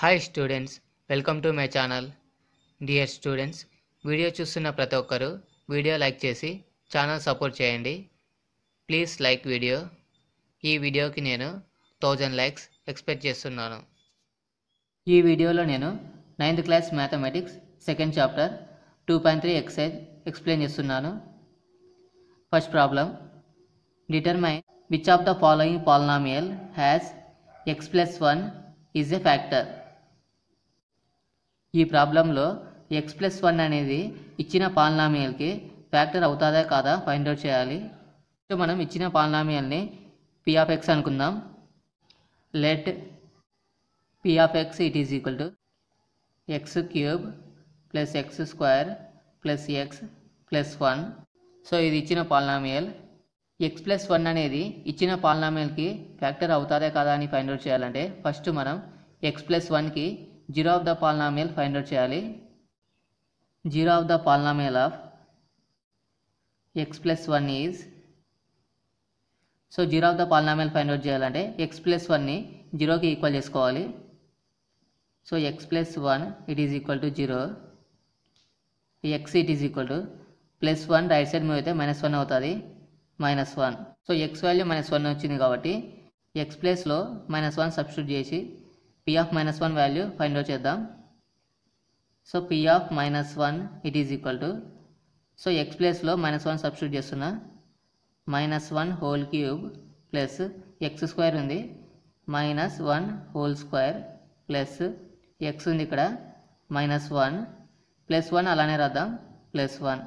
hi students welcome to my channel dear students video చూస్తున్న ప్రతి ఒక్కరూ వీడియో లైక్ చేసి ఛానల్ సపోర్ట్ చేయండి ప్లీజ్ లైక్ వీడియో ఈ వీడియోకి నేను థౌజండ్ లైక్స్ ఎక్స్పెక్ట్ చేస్తున్నాను ఈ వీడియోలో నేను ninth class mathematics second chapter two point three exercise explain చేస్తున్నాను first problem determine which of the following polynomial has x plus one is a factor ఈ ప్రాబ్లంలో ఎక్స్ ప్లస్ వన్ అనేది ఇచ్చిన పాలినామియల్కి ఫ్యాక్టర్ అవుతుందా కాదా ఫైండ్ అవుట్ చేయాలి so మనం ఇచ్చిన పాలినామియల్ని పి ఆఫ్ ఎక్స్ అనుకుందాం let p of x it is equal to x cube plus x square plus x plus one so ఇది ఇచ్చిన పాలినామియల్ ఎక్స్ ప్లస్ వన్ అనేది ఇచ్చిన పాలినామియల్కి ఫ్యాక్టర్ అవుతారా కదా అని ఫైండ్ అవుట్ చేయాలంటే ఫస్ట్ మనం ఎక్స్ ప్లస్ వన్కి zero of the polynomial find out చేయాలి zero of the polynomial of x plus one is so zero of the polynomial find out చేయాలంటే ఎక్స్ ప్లస్ వన్ని జీరోకి ఈక్వల్ చేసుకోవాలి so X plus one it is equal to zero x it is equal to plus one right side move అయితే minus one అవుతుంది minus one so x value minus one వచ్చింది కాబట్టి x ప్లేస్లో minus one substitute చేసి p of minus one value find out చేద్దాం so p of minus one it is equal to so x ప్లేస్లో minus one substitute చేస్తున్నా minus one whole cube plus x square ఉంది minus one whole square plus x ఉంది ఇక్కడ minus one plus one అలానే రాద్దాం plus one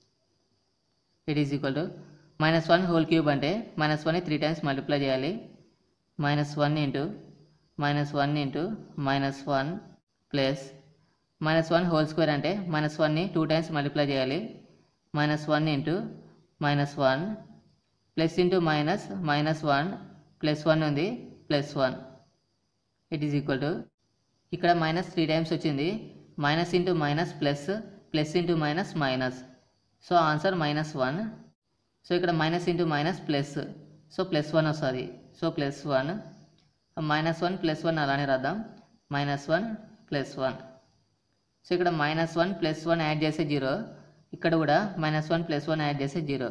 it is equal to minus one whole cube అంటే minus వన్ని three times multiply చేయాలి minus one into minus one into minus one plus minus one whole square అంటే minus వన్ని two times multiply చేయాలి minus one into minus one plus into minus minus one plus one ఉంది plus one it is equal to ఇక్కడ minus three times వచ్చింది minus into minus plus plus into minus minus so answer minus one so ఇక్కడ minus into minus plus so plus one వస్తుంది so plus one minus one plus one అలానే రాద్దాం minus one plus one so ఇక్కడ minus one plus one add చేసే zero ఇక్కడ కూడా minus one plus one add చేసే zero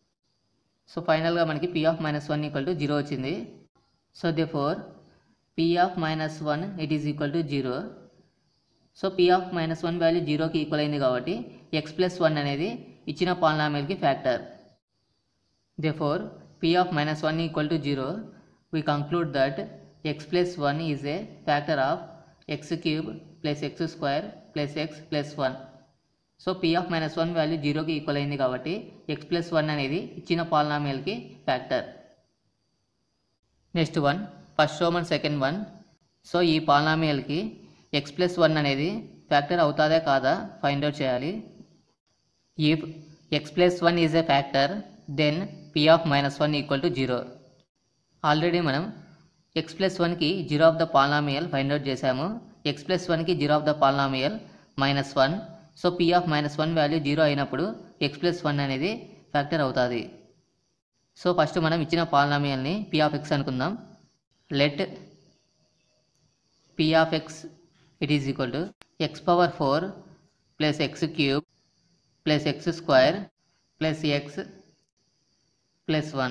so ఫైనల్గా మనకి p of minus one equal to zero వచ్చింది so therefore p of minus one it is equal to zero so p of minus one value జీరోకి equal అయింది కాబట్టి x plus one అనేది ఇచ్చిన పాలినామియల్కి factor therefore p of minus one equal to zero we conclude that x plus one is a factor of x cube plus x square plus x plus one so p of minus one value జీరోకి equal అయింది కాబట్టి x plus one అనేది ఇచ్చిన పాలినామియల్కి factor next one first roman and second one so ఈ పాలినామియల్కి x plus one అనేది factor అవుతాదా కాదా ఫైండ్ అవుట్ చేయాలి if x plus one is a factor then p of minus one equal to zero already మనం x plus వన్కి zero of the polynomial find out చేశాము x plus వన్కి zero of the polynomial minus one so p of minus one value zero అయినప్పుడు x plus one అనేది factor అవుతుంది so first మనం ఇచ్చిన పాలినామియల్ని పీ ఆఫ్ ఎక్స్ అనుకుందాం let p of x it is equal to x power four plus x cube plus x square plus x plus one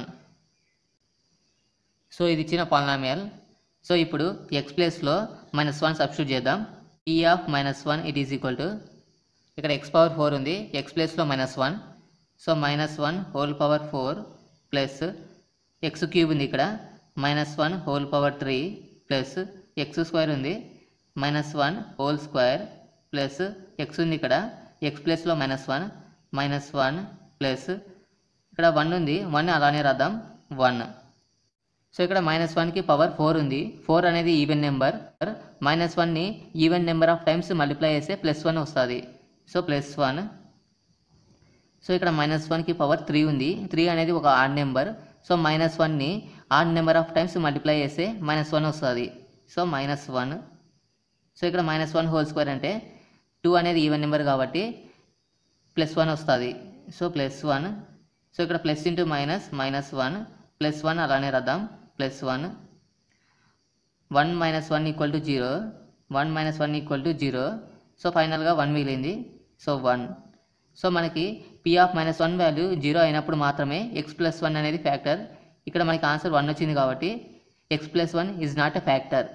so ఇది ఇచ్చిన polynomial so ఇప్పుడు x ప్లేస్లో minus one substitute చేద్దాం p of minus one it is equal to ఇక్కడ x power four ఉంది x ప్లేస్లో minus one so minus one whole power four plus x cube ఉంది ఇక్కడ minus one whole power three plus x square ఉంది minus one whole square plus x ఉంది ఇక్కడ x ప్లస్లో minus one minus one plus ఇక్కడ one ఉంది one అలానే రాద్దాం వన్ సో ఇక్కడ మైనస్ వన్కి పవర్ ఫోర్ ఉంది ఫోర్ అనేది ఈవెన్ నెంబర్ మైనస్ వన్ని even number of times multiply చేస్తే ప్లస్ వన్ వస్తుంది సో ప్లస్ వన్ సో ఇక్కడ మైనస్ వన్కి పవర్ త్రీ ఉంది త్రీ అనేది ఒక ఆడ్ నెంబర్ సో మైనస్ వన్ని odd number of times multiply చేస్తే మైనస్ వన్ వస్తుంది సో మైనస్ వన్ సో ఇక్కడ మైనస్ వన్ హోల్ స్క్వేర్ అంటే టూ అనేది ఈవెన్ నెంబర్ కాబట్టి ప్లస్ వన్ వస్తుంది సో ప్లస్ వన్ సో ఇక్కడ plus into minus minus one plus one అలానే రాద్దాం plus one one minus one equal to zero one minus one equal to zero so ఫైనల్గా one మిగిలింది so one so మనకి p of minus one value zero అయినప్పుడు మాత్రమే x plus one అనేది factor ఇక్కడ మనకి ఆన్సర్ వన్ వచ్చింది కాబట్టి x plus one is not a factor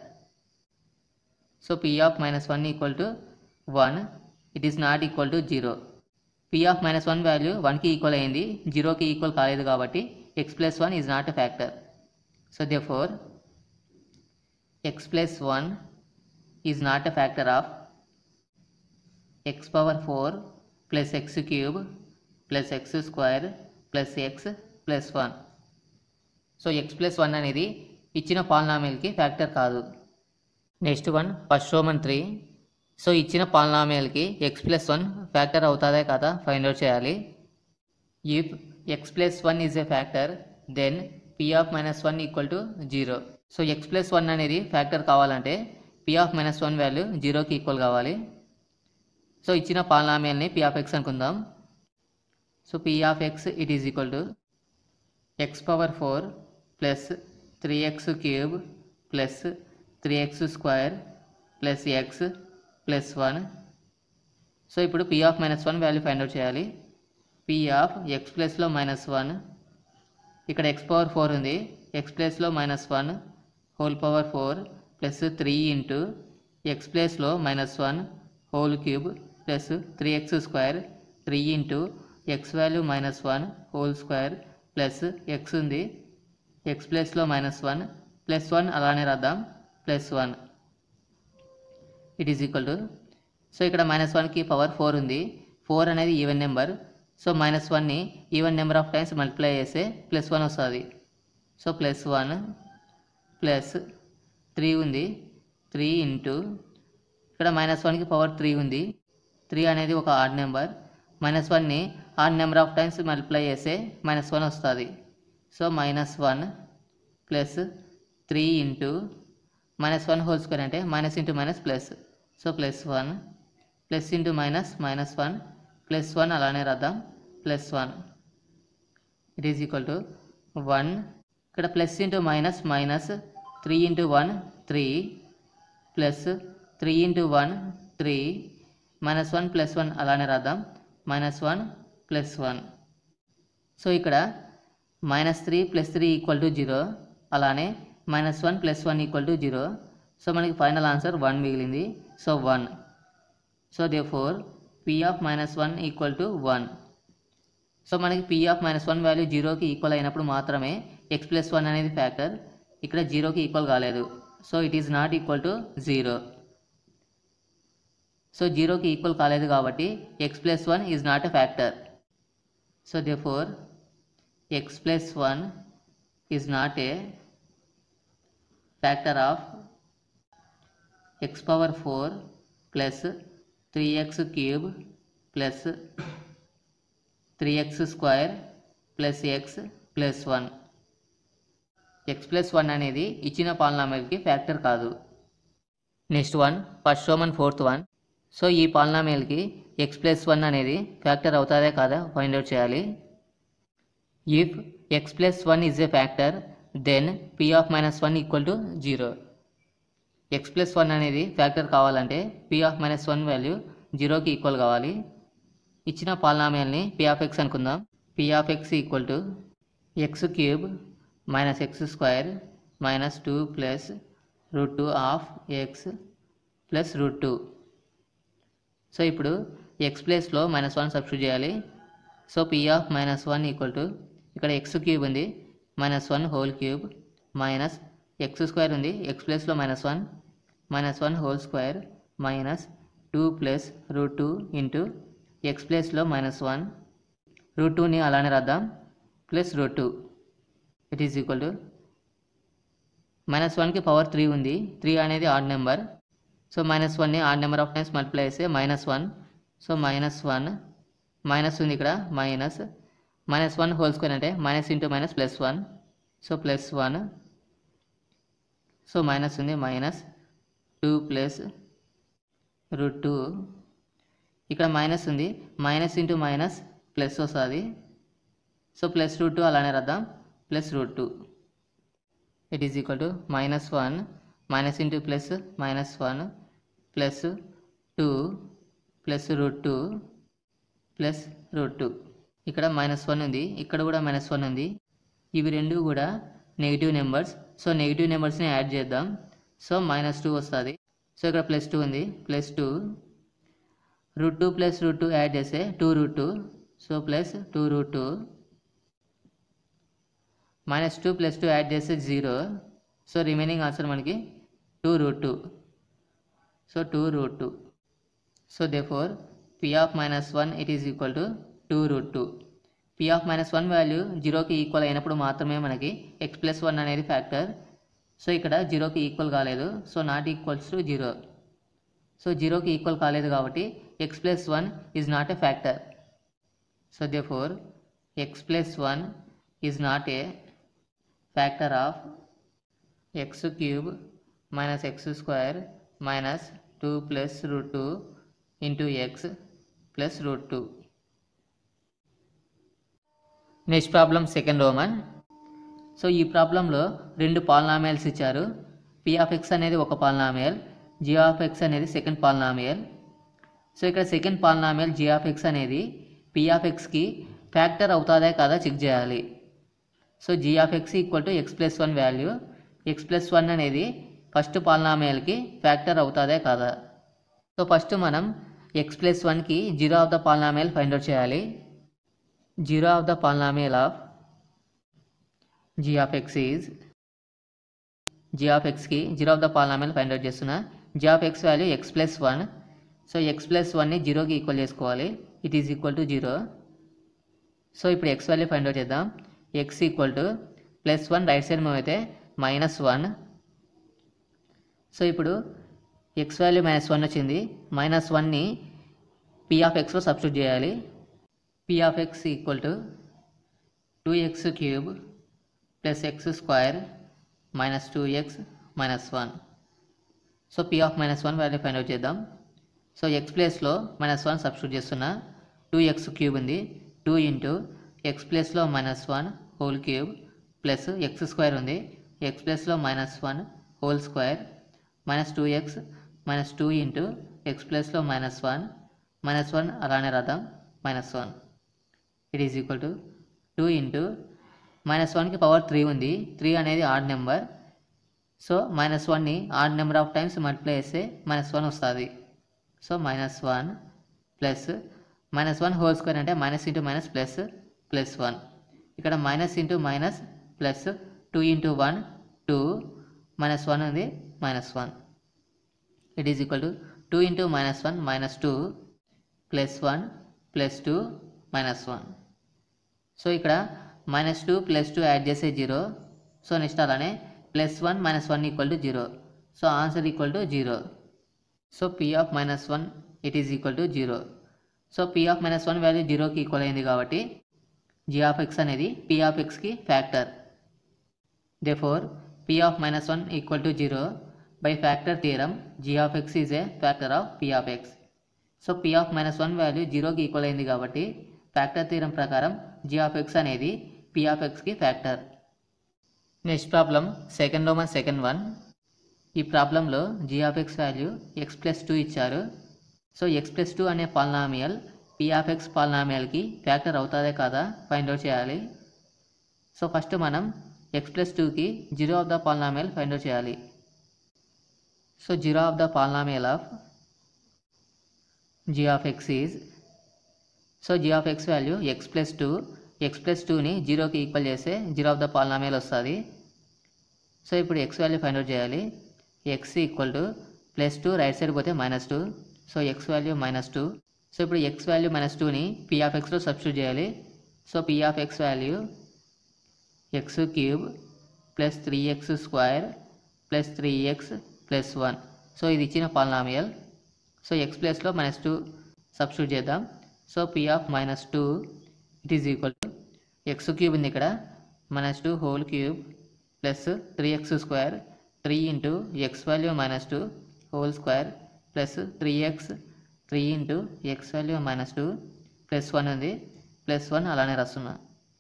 so p of minus one equal to one it is not equal to zero p of minus one value వన్కి equal అయింది జీరోకి equal కాలేదు కాబట్టి x plus one is not a factor so therefore x plus one is not a factor of x power four plus x cube plus x square plus x plus one so X plus one అనేది ఇచ్చిన పాలనామిల్కి factor కాదు next one first roman three so ఇచ్చిన పాలనామియల్కి X plus one factor అవుతుందే కదా find out చేయాలి if x plus one is a factor then p of minus one equal to zero so X plus one అనేది factor కావాలంటే p of minus one value జీరోకి equal కావాలి so ఇచ్చిన పాలనామియల్ని p of x అనుకుందాం so p of x it is equal to x power four plus three x cube plus three x square plus x plus one so ఇప్పుడు p of minus one value find out చేయాలి p of x ప్లస్లో minus one ఇక్కడ x power four ఉంది x ప్లస్లో minus one whole power four plus three into x ప్లస్లో minus one whole cube plus three x square three into x value minus one whole square plus x ఉంది x ప్లస్లో minus one plus one అలానే రాద్దాం plus one it is equal to so ఇక్కడ minus వన్కి power four ఉంది four అనేది even number so minus వన్ని even number of times multiply చేస్తే ప్లస్ వన్ వస్తుంది so plus one plus three ఉంది త్రీ ఇంటూ ఇక్కడ మైనస్ వన్కి పవర్ త్రీ ఉంది త్రీ అనేది ఒక ఆడ్ నెంబర్ మైనస్ వన్ని odd number of times multiply చేస్తే మైనస్ వన్ వస్తుంది so minus one plus three into minus one whole square అంటే minus into minus plus so plus one plus into minus minus one plus one అలానే రాద్దాం plus one it is equal to one ఇక్కడ plus into minus minus three into one three plus three into one three minus one plus one అలానే రాద్దాం minus one plus one so ఇక్కడ minus three plus three equal to zero అలానే minus one plus one equal to zero so మనకి final answer one మిగిలింది so one so therefore p of minus one equal to one so మనకి p of minus one value జీరోకి equal అయినప్పుడు మాత్రమే x plus one అనేది factor ఇక్కడ జీరోకి equal కాలేదు so it is not equal to zero so జీరోకి equal కాలేదు కాబట్టి x plus one is not a factor so therefore x plus one is not a factor of x power four plus three x cube plus three x square plus x plus one x plus one అనేది ఇచ్చిన పాలనామేల్కి factor కాదు next one first roman fourth one so ఈ పాలనామేల్కి x plus one అనేది factor అవుతుందే కాదా find out చేయాలి if x plus one is a factor then p of minus one equal to zero x plus one అనేది factor కావాలంటే p of minus one value జీరోకి equal కావాలి ఇచ్చిన పాలనామేల్ని పీ ఆఫ్ ఎక్స్ అనుకుందాం p of x equal to x cube minus x square minus two plus root two of x plus root two so ఇప్పుడు x ప్లేస్లో minus one substitute చేయాలి so p of minus one equal to ఇక్కడ x cube ఉంది minus one whole cube minus x square ఉంది x ప్లేస్లో minus one minus one whole square minus two plus root two into x ప్లేస్లో minus one root టూని అలానే రాద్దాం plus root two it is equal to minus వన్కి power three ఉంది three అనేది odd number so minus వన్ని odd number of times multiply చేస్తే minus one so minus one minus ఉంది ఇక్కడ minus minus one whole square అంటే minus into minus plus one so plus one so minus ఉంది minus two plus root two ఇక్కడ minus ఉంది minus into minus plus వస్తుంది so plus root two అలానే రాద్దాం plus root two it is equal to minus one minus into plus minus one plus two plus root two plus root two ఇక్కడ minus one ఉంది ఇక్కడ కూడా minus one ఉంది ఇవి రెండు కూడా నెగిటివ్ నెంబర్స్ సో నెగిటివ్ నెంబర్స్ని యాడ్ చేద్దాం సో మైనస్ టూ వస్తుంది సో ఇక్కడ ప్లస్ టూ ఉంది plus two root two plus root two add చేస్తే two root two so plus two root two minus two plus two add చేస్తే zero so remaining answer మనకి two root two so two root two so therefore p of minus one it is equal to two root two p of minus one value జీరోకి equal అయినప్పుడు మాత్రమే మనకి x plus one అనేది factor so ఇక్కడ జీరోకి equal కాలేదు so not equals to zero so జీరోకి equal కాలేదు కాబట్టి x plus one is not a factor so therefore x plus one is not a factor of x cube minus x square minus two plus root two into X plus root two next problem second roman so ఈ ప్రాబ్లంలో రెండు polynomials ఇచ్చారు P of x అనేది ఒక polynomial g of x అనేది second polynomial so ఇక్కడ second polynomial g of x అనేది p of ఎక్స్కి ఫ్యాక్టర్ అవుతుందా కాదా చెక్ చేయాలి so g of x equal to x plus one value x plus one అనేది ఫస్ట్ పాలనామియల్కి ఫ్యాక్టర్ అవుతుందా కాదా సో ఫస్ట్ మనం ఎక్స్ ప్లస్ వన్కి zero of the polynomial find out చేయాలి zero of the polynomial of g of x is g of ఎక్స్కి zero of the polynomial find out చేస్తున్నా g of x value x plus one so X plus వన్ని జీరోకి equal చేసుకోవాలి it is equal to zero so ఇప్పుడు x value find out చేద్దాం x equal to plus one right side move అయితే minus one so ఇప్పుడు x value minus one వచ్చింది minus వన్ని p of ఎక్స్లో సబ్స్టిట్యూట్ చేయాలి p of x equal to two x cube plus x square minus two x minus one so p of minus one value find out చేద్దాం so x ప్లేస్లో minus one substitute చేస్తున్నా two x cube ఉంది two into x ప్లేస్లో minus one whole cube plus x square ఉంది x ప్లేస్లో minus one whole square minus two x minus two into x ప్లేస్లో minus one minus one అలానే రాద్దాం minus one it is equal to two into minus వన్కి power three ఉంది three అనేది odd number so minus వన్ని odd number of times multiply చేస్తే minus one వస్తుంది so minus one plus minus one whole square అంటే minus into minus plus plus one ఇక్కడ minus into minus plus two into one two minus one ఉంది minus one it is equal to two into minus one minus two plus one plus two minus one so ఇక్కడ minus two plus two add చేసే zero so next అలానే plus one minus one equal to zero so answer equal to zero so p of minus one it is equal to zero so p of minus one value జీరోకి equal అయింది కాబట్టి g of x అనేది p of ఎక్స్కి factor therefore p of minus one equal to zero by factor theorem g of x is a factor of p of x so p of minus one value జీరోకి equal అయింది కాబట్టి factor theorem ప్రకారం g of x అనేది p of ఎక్స్కి factor next problem second Roman second one ఈ ప్రాబ్లంలో g of x value x plus two ఇచ్చారు so X plus two అనే పాలనామియల్ పీ ఆఫ్ ఎక్స్ పాలనామియల్కి ఫ్యాక్టర్ అవుతుందే కాదా ఫైండ్ అవుట్ చేయాలి సో ఫస్ట్ మనం ఎక్స్ ప్లస్ టూకి zero of the polynomial find out చేయాలి so zero of the polynomial of g of x is so g of x value x plus two x plus టూని జీరోకి equal చేస్తే zero of the polynomial వస్తుంది so ఇప్పుడు x value find out చేయాలి x equal to plus two right side పోతే minus two so x value minus two so ఇప్పుడు x value minus టూని p of ఎక్స్లో సబ్స్టిట్యూట్ చేయాలి so p of x value x cube plus three x square plus three x plus one so ఇది ఇచ్చిన polynomial so x ప్లస్లో minus two substitute చేద్దాం so p of minus two it is equal to x cube ఉంది ఇక్కడ minus two whole cube plus three x square three into x value minus two whole square plus three x three into x value minus two plus one ఉంది plus one అలానే రాస్తున్నా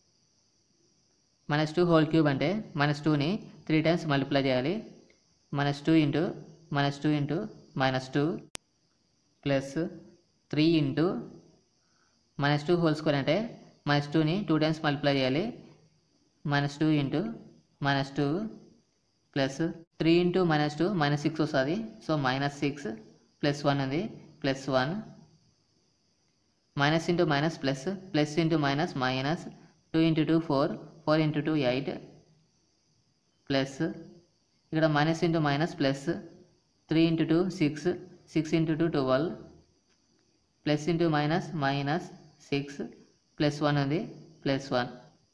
minus two whole cube అంటే minus టూని three times multiply చేయాలి minus two into minus two into minus two plus three into minus two whole square అంటే minus టూని two times multiply చేయాలి minus two into minus two plus three into minus two minus six వస్తుంది so minus six plus one ఉంది plus one minus into minus plus plus into minus minus two into two four four into two eight plus ఇక్కడ minus into minus plus three into two six six into two twelve plus into minus minus six plus one ఉంది plus one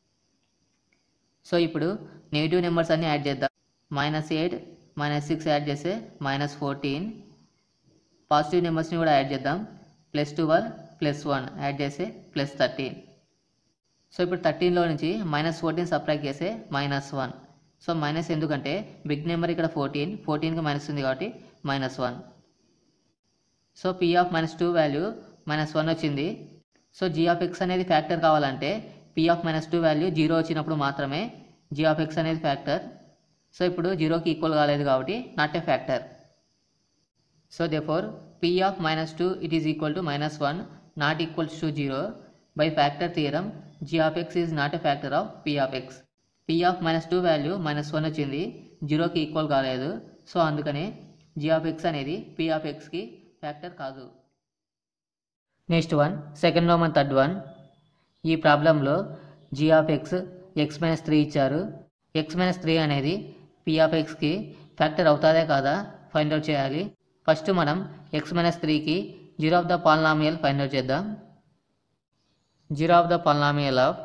so ఇప్పుడు negative numbers అన్నీ add చేద్దాం minus eight minus six add చేస్తే minus fourteen positive నెంబర్స్ని కూడా add చేద్దాం plus twelve plus one add చేస్తే plus thirteen so ఇప్పుడు థర్టీన్లో నుంచి మైనస్ ఫోర్టీన్ సబ్ట్రాక్ట్ చేస్తే మైనస్ వన్ సో మైనస్ ఎందుకంటే బిగ్ నెంబర్ ఇక్కడ ఫోర్టీన్ ఫోర్టీన్కి మైనస్ ఉంది కాబట్టి minus one so p of minus two value minus one వచ్చింది సో జీ ఆఫ్ ఎక్స్ అనేది ఫ్యాక్టర్ కావాలంటే p of minus two value zero వచ్చినప్పుడు మాత్రమే జీ ఆఫ్ ఎక్స్ అనేది ఫ్యాక్టర్ సో ఇప్పుడు జీరోకి ఈక్వల్ కాలేదు కాబట్టి not a factor so therefore p of minus two it is equal to minus one not equals to zero by factor theorem g of x is not a factor of p of x p of minus two value minus one వచ్చింది జీరోకి equal కాలేదు so అందుకనే g of x అనేది p of ఎక్స్కి factor కాదు next one second one third one ఈ ప్రాబ్లంలో g of x x minus three ఇచ్చారు ఎక్స్ మైనస్ త్రీ అనేది పీ ఆఫ్ ఎక్స్కి ఫ్యాక్టర్ అవుతాదే కాదా ఫైండ్ అవుట్ చేయాలి ఫస్ట్ మనం ఎక్స్ మైనస్ త్రీకి zero of the polynomial find out చేద్దాం zero of the polynomial of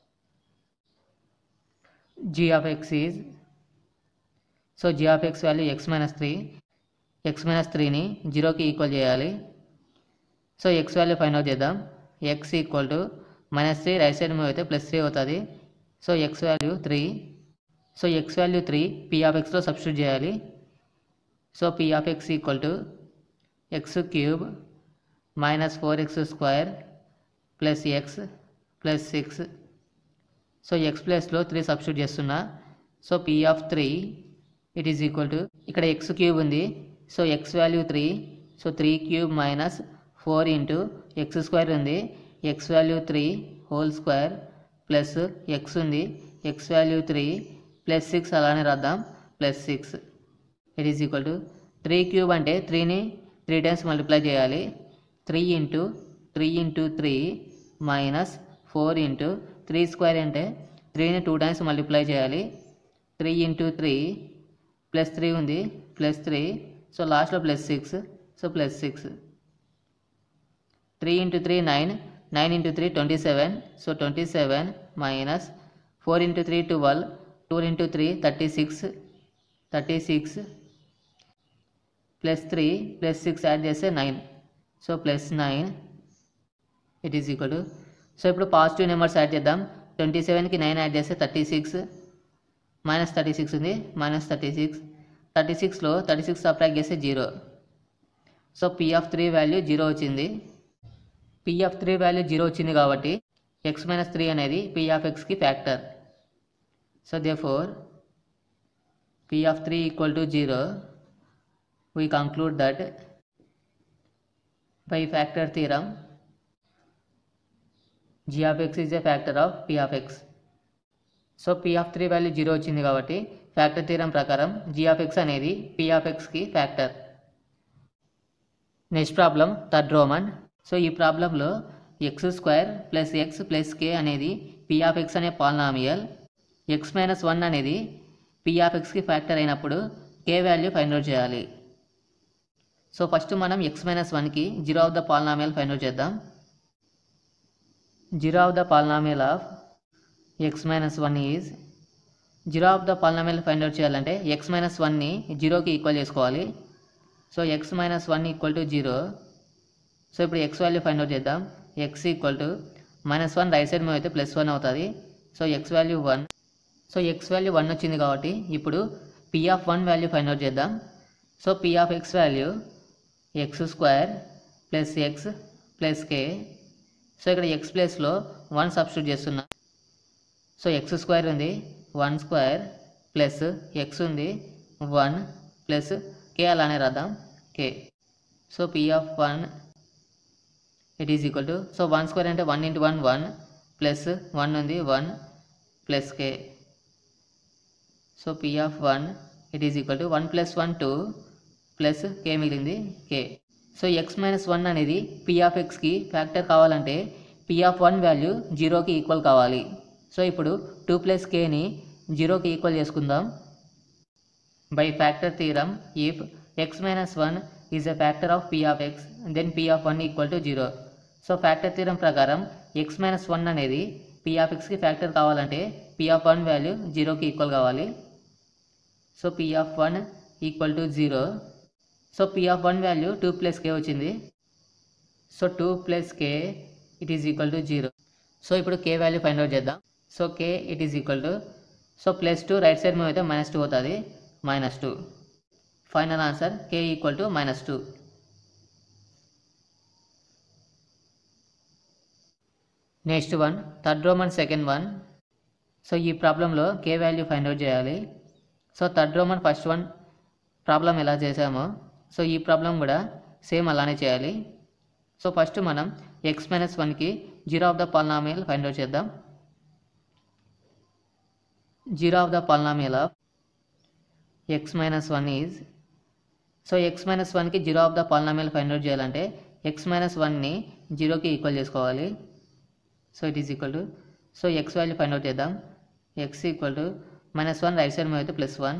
g of x is so g of x value x minus three x minus త్రీని జీరోకి equal చేయాలి so x value find out చేద్దాం x equal to minus three right side move అయితే plus three అవుతుంది so x value three so x value three p of ఎక్స్లో substitute చేయాలి so p of x equal to x cube minus four x square plus x plus six so x ప్లస్లో three substitute చేస్తున్నా so p of three it is equal to ఇక్కడ x cube ఉంది so x value three so three cube minus four into x square ఉంది x value three whole square plus x ఉంది x value three plus six అలానే రాద్దాం plus six it is equal to three cube అంటే త్రీని three times multiply చేయాలి three into three into three minus four into three square అంటే త్రీని two times multiply చేయాలి three into three plus three ఉంది plus three so లాస్ట్లో plus six so plus six three into three nine nine into three twenty seven so twenty seven minus four into three twelve two into three thirty six thirty six plus three plus six add చేస్తే nine so plus nine it is equal to so ఇప్పుడు positive numbers add చేద్దాం twenty సెవెన్కి nine add చేస్తే thirty six minus thirty six ఉంది minus thirty six thirty సిక్స్లో thirty six subtract చేస్తే zero so p of three value zero వచ్చింది p of three value zero వచ్చింది కాబట్టి ఎక్స్ మైనస్ త్రీ అనేది పీ ఆఫ్ ఎక్స్కి factor so therefore p of three equal to zero we conclude that by factor theorem g of x is a factor of p of x so p of three value zero వచ్చింది కాబట్టి factor theorem ప్రకారం g of x అనేది p of ఎక్స్కి factor next problem third Roman so ఈ ప్రాబ్లంలో x square plus x plus k అనేది p of x అనే polynomial x minus one అనేది p ఆఫ్ ఎక్స్కి ఫ్యాక్టర్ అయినప్పుడు కే వాల్యూ ఫైండ్ అవుట్ చేయాలి సో ఫస్ట్ మనం ఎక్స్ మైనస్ వన్కి zero of the polynomial find out చేద్దాం zero of the polynomial of x minus one is zero of the polynomial find out చేయాలంటే x minus వన్ని జీరోకి equal చేసుకోవాలి so x minus one equal to zero so ఇప్పుడు x value find out చేద్దాం x equal to minus one right side move అయితే plus one అవుతుంది so x value one so x value one వచ్చింది కాబట్టి ఇప్పుడు p of one value find out చేద్దాం so p of x value X square plus x plus k so ఇక్కడ x ప్లేస్లో one substitute చేస్తున్నా so x square ఉంది one square plus x ఉంది one plus k అలానే రాద్దాం k so p of one it is equal to so one square అంటే one into one one plus one ఉంది one plus k so p of one it is equal to one plus one two plus k మిగిలింది k so x minus one అనేది p of ఎక్స్కి factor కావాలంటే p of one value జీరోకి equal కావాలి so ఇప్పుడు two plus కేని జీరోకి equal చేసుకుందాం by factor theorem if x minus one is a factor of p of x then p of one equal to zero so factor theorem ప్రకారం x minus one అనేది p of ఎక్స్కి factor కావాలంటే p of one value జీరోకి equal కావాలి so p of one equal to zero so p of one value two plus k వచ్చింది so two plus k it is equal to zero so ఇప్పుడు k value find out చేద్దాం so k it is equal to so plus two right side move అయితే minus two అవుతుంది minus two final answer k equal to minus two next one third Roman second one so ఈ ప్రాబ్లంలో k value find out చేయాలి so third Roman first one problem ఎలా చేసామో so ఈ problem కూడా same అలానే చేయాలి సో ఫస్ట్ మనం ఎక్స్ మైనస్ వన్కి zero of the polynomial find out చేద్దాం zero of the polynomial of x minus one is so x minus వన్కి zero of the polynomial find out చేయాలంటే x minus వన్ని జీరోకి equal చేసుకోవాలి so it is equal to so x value find out చేద్దాం x equal to minus one right side మీద అయితే plus one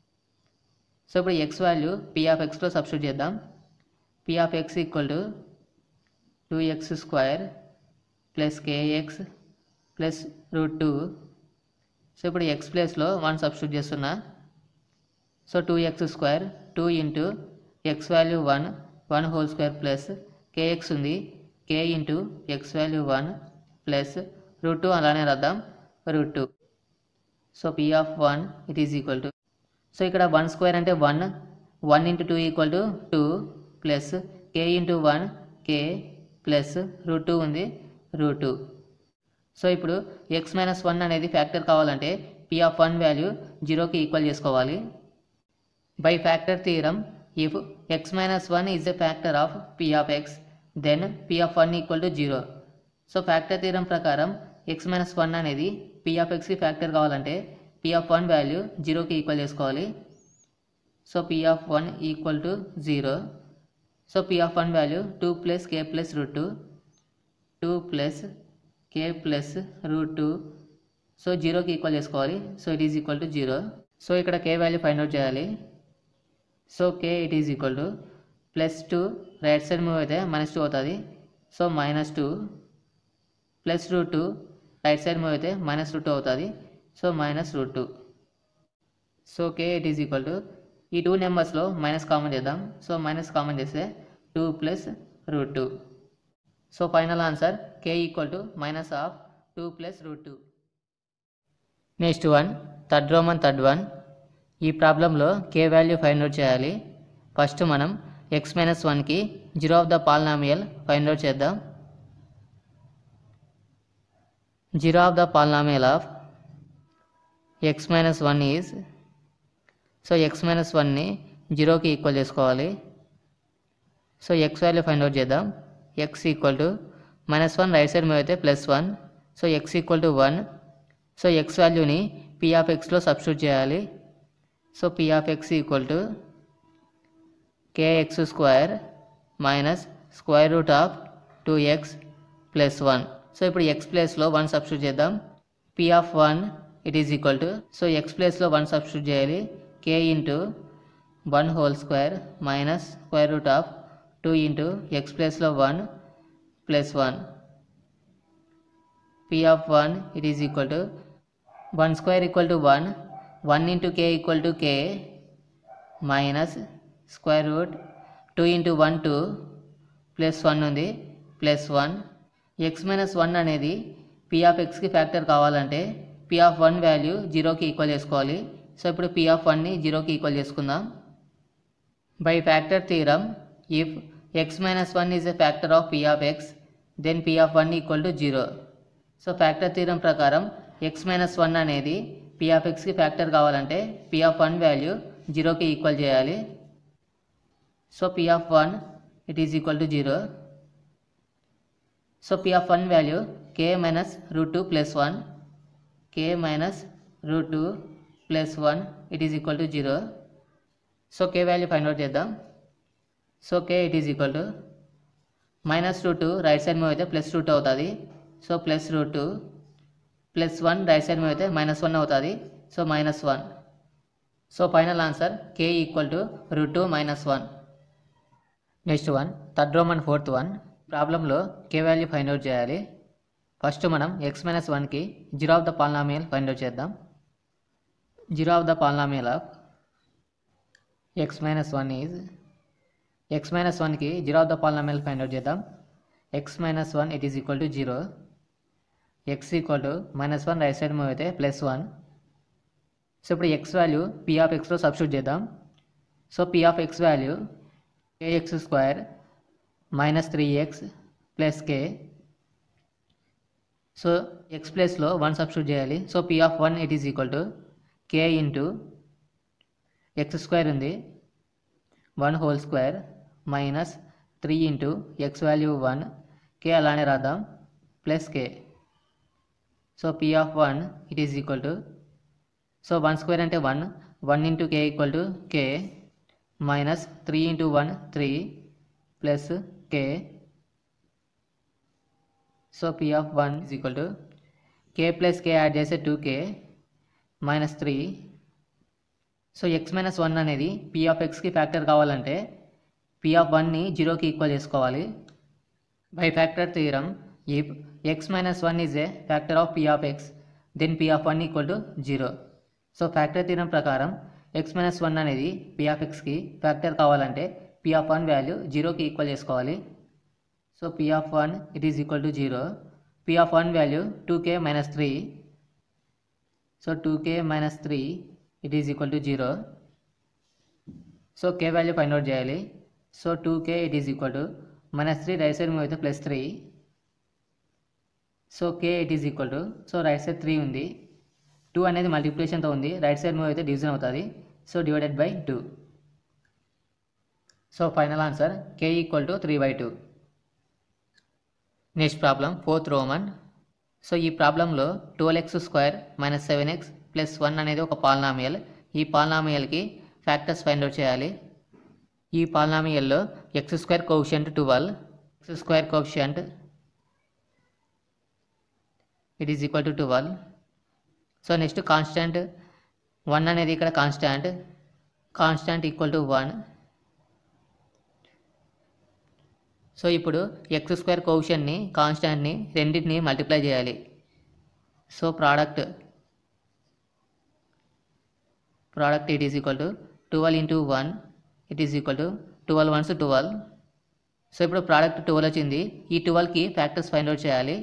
so ఇప్పుడు x value p of ఎక్స్లో substitute చేద్దాం p of x equal to two x square plus k x plus root two so ఇప్పుడు x ప్లేస్లో one substitute చేస్తున్నా so two x square two into x value one one whole square plus k x ఉంది k into x value one plus root two అలానే రాద్దాం root two so p of one it is equal to so ఇక్కడ one square అంటే one one into two equal to two plus k into one k plus root two ఉంది root two so ఇప్పుడు x minus one అనేది factor కావాలంటే p of one value జీరోకి equal చేసుకోవాలి by factor theorem if x minus one is the factor of p of x then p of one equal to zero so factor theorem ప్రకారం x minus one అనేది p of ఎక్స్కి factor కావాలంటే p of one value జీరోకి equal చేసుకోవాలి so p of one equal to zero so p of one value two plus k plus root two two plus k plus root two so జీరోకి equal చేసుకోవాలి so it is equal to zero so ఇక్కడ k value find out చేయాలి so k it is equal to plus two right side move అయితే minus two అవుతుంది so minus two plus root two right side move అయితే minus root two అవుతుంది so minus root two so k it is equal to ఈ two నెంబర్స్లో minus common చేద్దాం so minus common చేస్తే two plus root two so final answer k equal to minus of two plus root two next one third Roman third one ఈ ప్రాబ్లంలో k value find out చేయాలి first మనం x minus వన్కి zero of the polynomial find out చేద్దాం zero of the polynomial of x minus one is so x minus వన్ని జీరోకి equal చేసుకోవాలి so x value find out చేద్దాం x equal to minus one right side మీద అయితే plus one so x equal to one so x వాల్యూని p of ఎక్స్లో substitute చేయాలి so p of x equal to k x square minus square root of two x plus one so ఇప్పుడు x ప్లేస్లో one substitute చేద్దాం p of one it is equal to so x ప్లేస్లో one substitute చేయాలి k into one whole square minus square root of two into x ప్లేస్లో one plus one p of one it is equal to one square equal to one one into k equal to k minus square root two into one two plus one ఉంది plus one x minus one అనేది p of ఎక్స్కి factor కావాలంటే p of one value జీరోకి equal చేసుకోవాలి so ఇప్పుడు p of వన్ని జీరోకి equal చేసుకుందాం by factor theorem if x minus one is a factor of p of x then p of one equal to zero so factor theorem ప్రకారం x minus one అనేది p of ఎక్స్కి factor కావాలంటే p of one value జీరోకి equal చేయాలి so p of one it is equal to zero so p of one value k minus root two plus one k minus root two plus one it is equal to zero so k value find out చేద్దాం so k it is equal to minus root two right side move అయితే plus root అవుతుంది so plus root two plus one right side move అయితే minus one అవుతుంది so minus one so final answer k equal to root two minus one next one third Roman and fourth one ప్రాబ్లంలో k value find out చేయాలి first మనం x minus వన్కి zero of the polynomial find out చేద్దాం zero of the polynomial of x minus one is x minus వన్కి zero of the polynomial find out చేద్దాం x minus one it is equal to zero x equal to minus one right side move అయితే plus one so ఇప్పుడు x value p of ఎక్స్లో substitute చేద్దాం so p of x value k x square minus three x plus k so x ప్లస్లో one substitute చేయాలి so p of one it is equal to k into x square ఉంది one whole square minus three into x value one k అలానే రాద్దాం plus k so p of one it is equal to so one square అంటే one one into k equal to k minus three into one three plus k so p of one is equal to k plus k add చేస్తే two k minus three so x minus one అనేది p of ఎక్స్కి factor కావాలంటే p of వన్ని జీరోకి equal చేసుకోవాలి by factor theorem if x minus one is a factor of p of x then p of one equal to zero so factor theorem ప్రకారం x minus one అనేది p of ఎక్స్కి factor కావాలంటే p of one value జీరోకి equal చేసుకోవాలి so p of one it is equal to zero p of one value two k minus three so two k minus three it is equal to zero so k value find out చేయాలి so two k it is equal to minus three right side move అయితే plus three so k it is equal to so right side three ఉంది two అనేది మల్టిప్లికేషన్తో ఉంది right side move అయితే division అవుతుంది so divided by two so final answer k equal to three by two next problem fourth roman so ఈ ప్రాబ్లంలో twelve x square minus seven x plus one అనేది ఒక polynomial ఈ పాలనామియల్కి factors find out చేయాలి ఈ పాలనామియల్లో x square quotient twelve x square quotient it is equal to twelve so next constant one అనేది ఇక్కడ constant constant equal to one so ఇప్పుడు ఎక్స్ స్క్వేర్ కోషన్ని కాన్స్టాంట్ని రెండింటిని మల్టిప్లై చేయాలి so product product it is equal to twelve into one it is equal to twelve ones twelve so ఇప్పుడు product twelve వచ్చింది ఈ ట్వెల్వ్కి ఫ్యాక్టర్స్ ఫైండ్ అవుట్ చేయాలి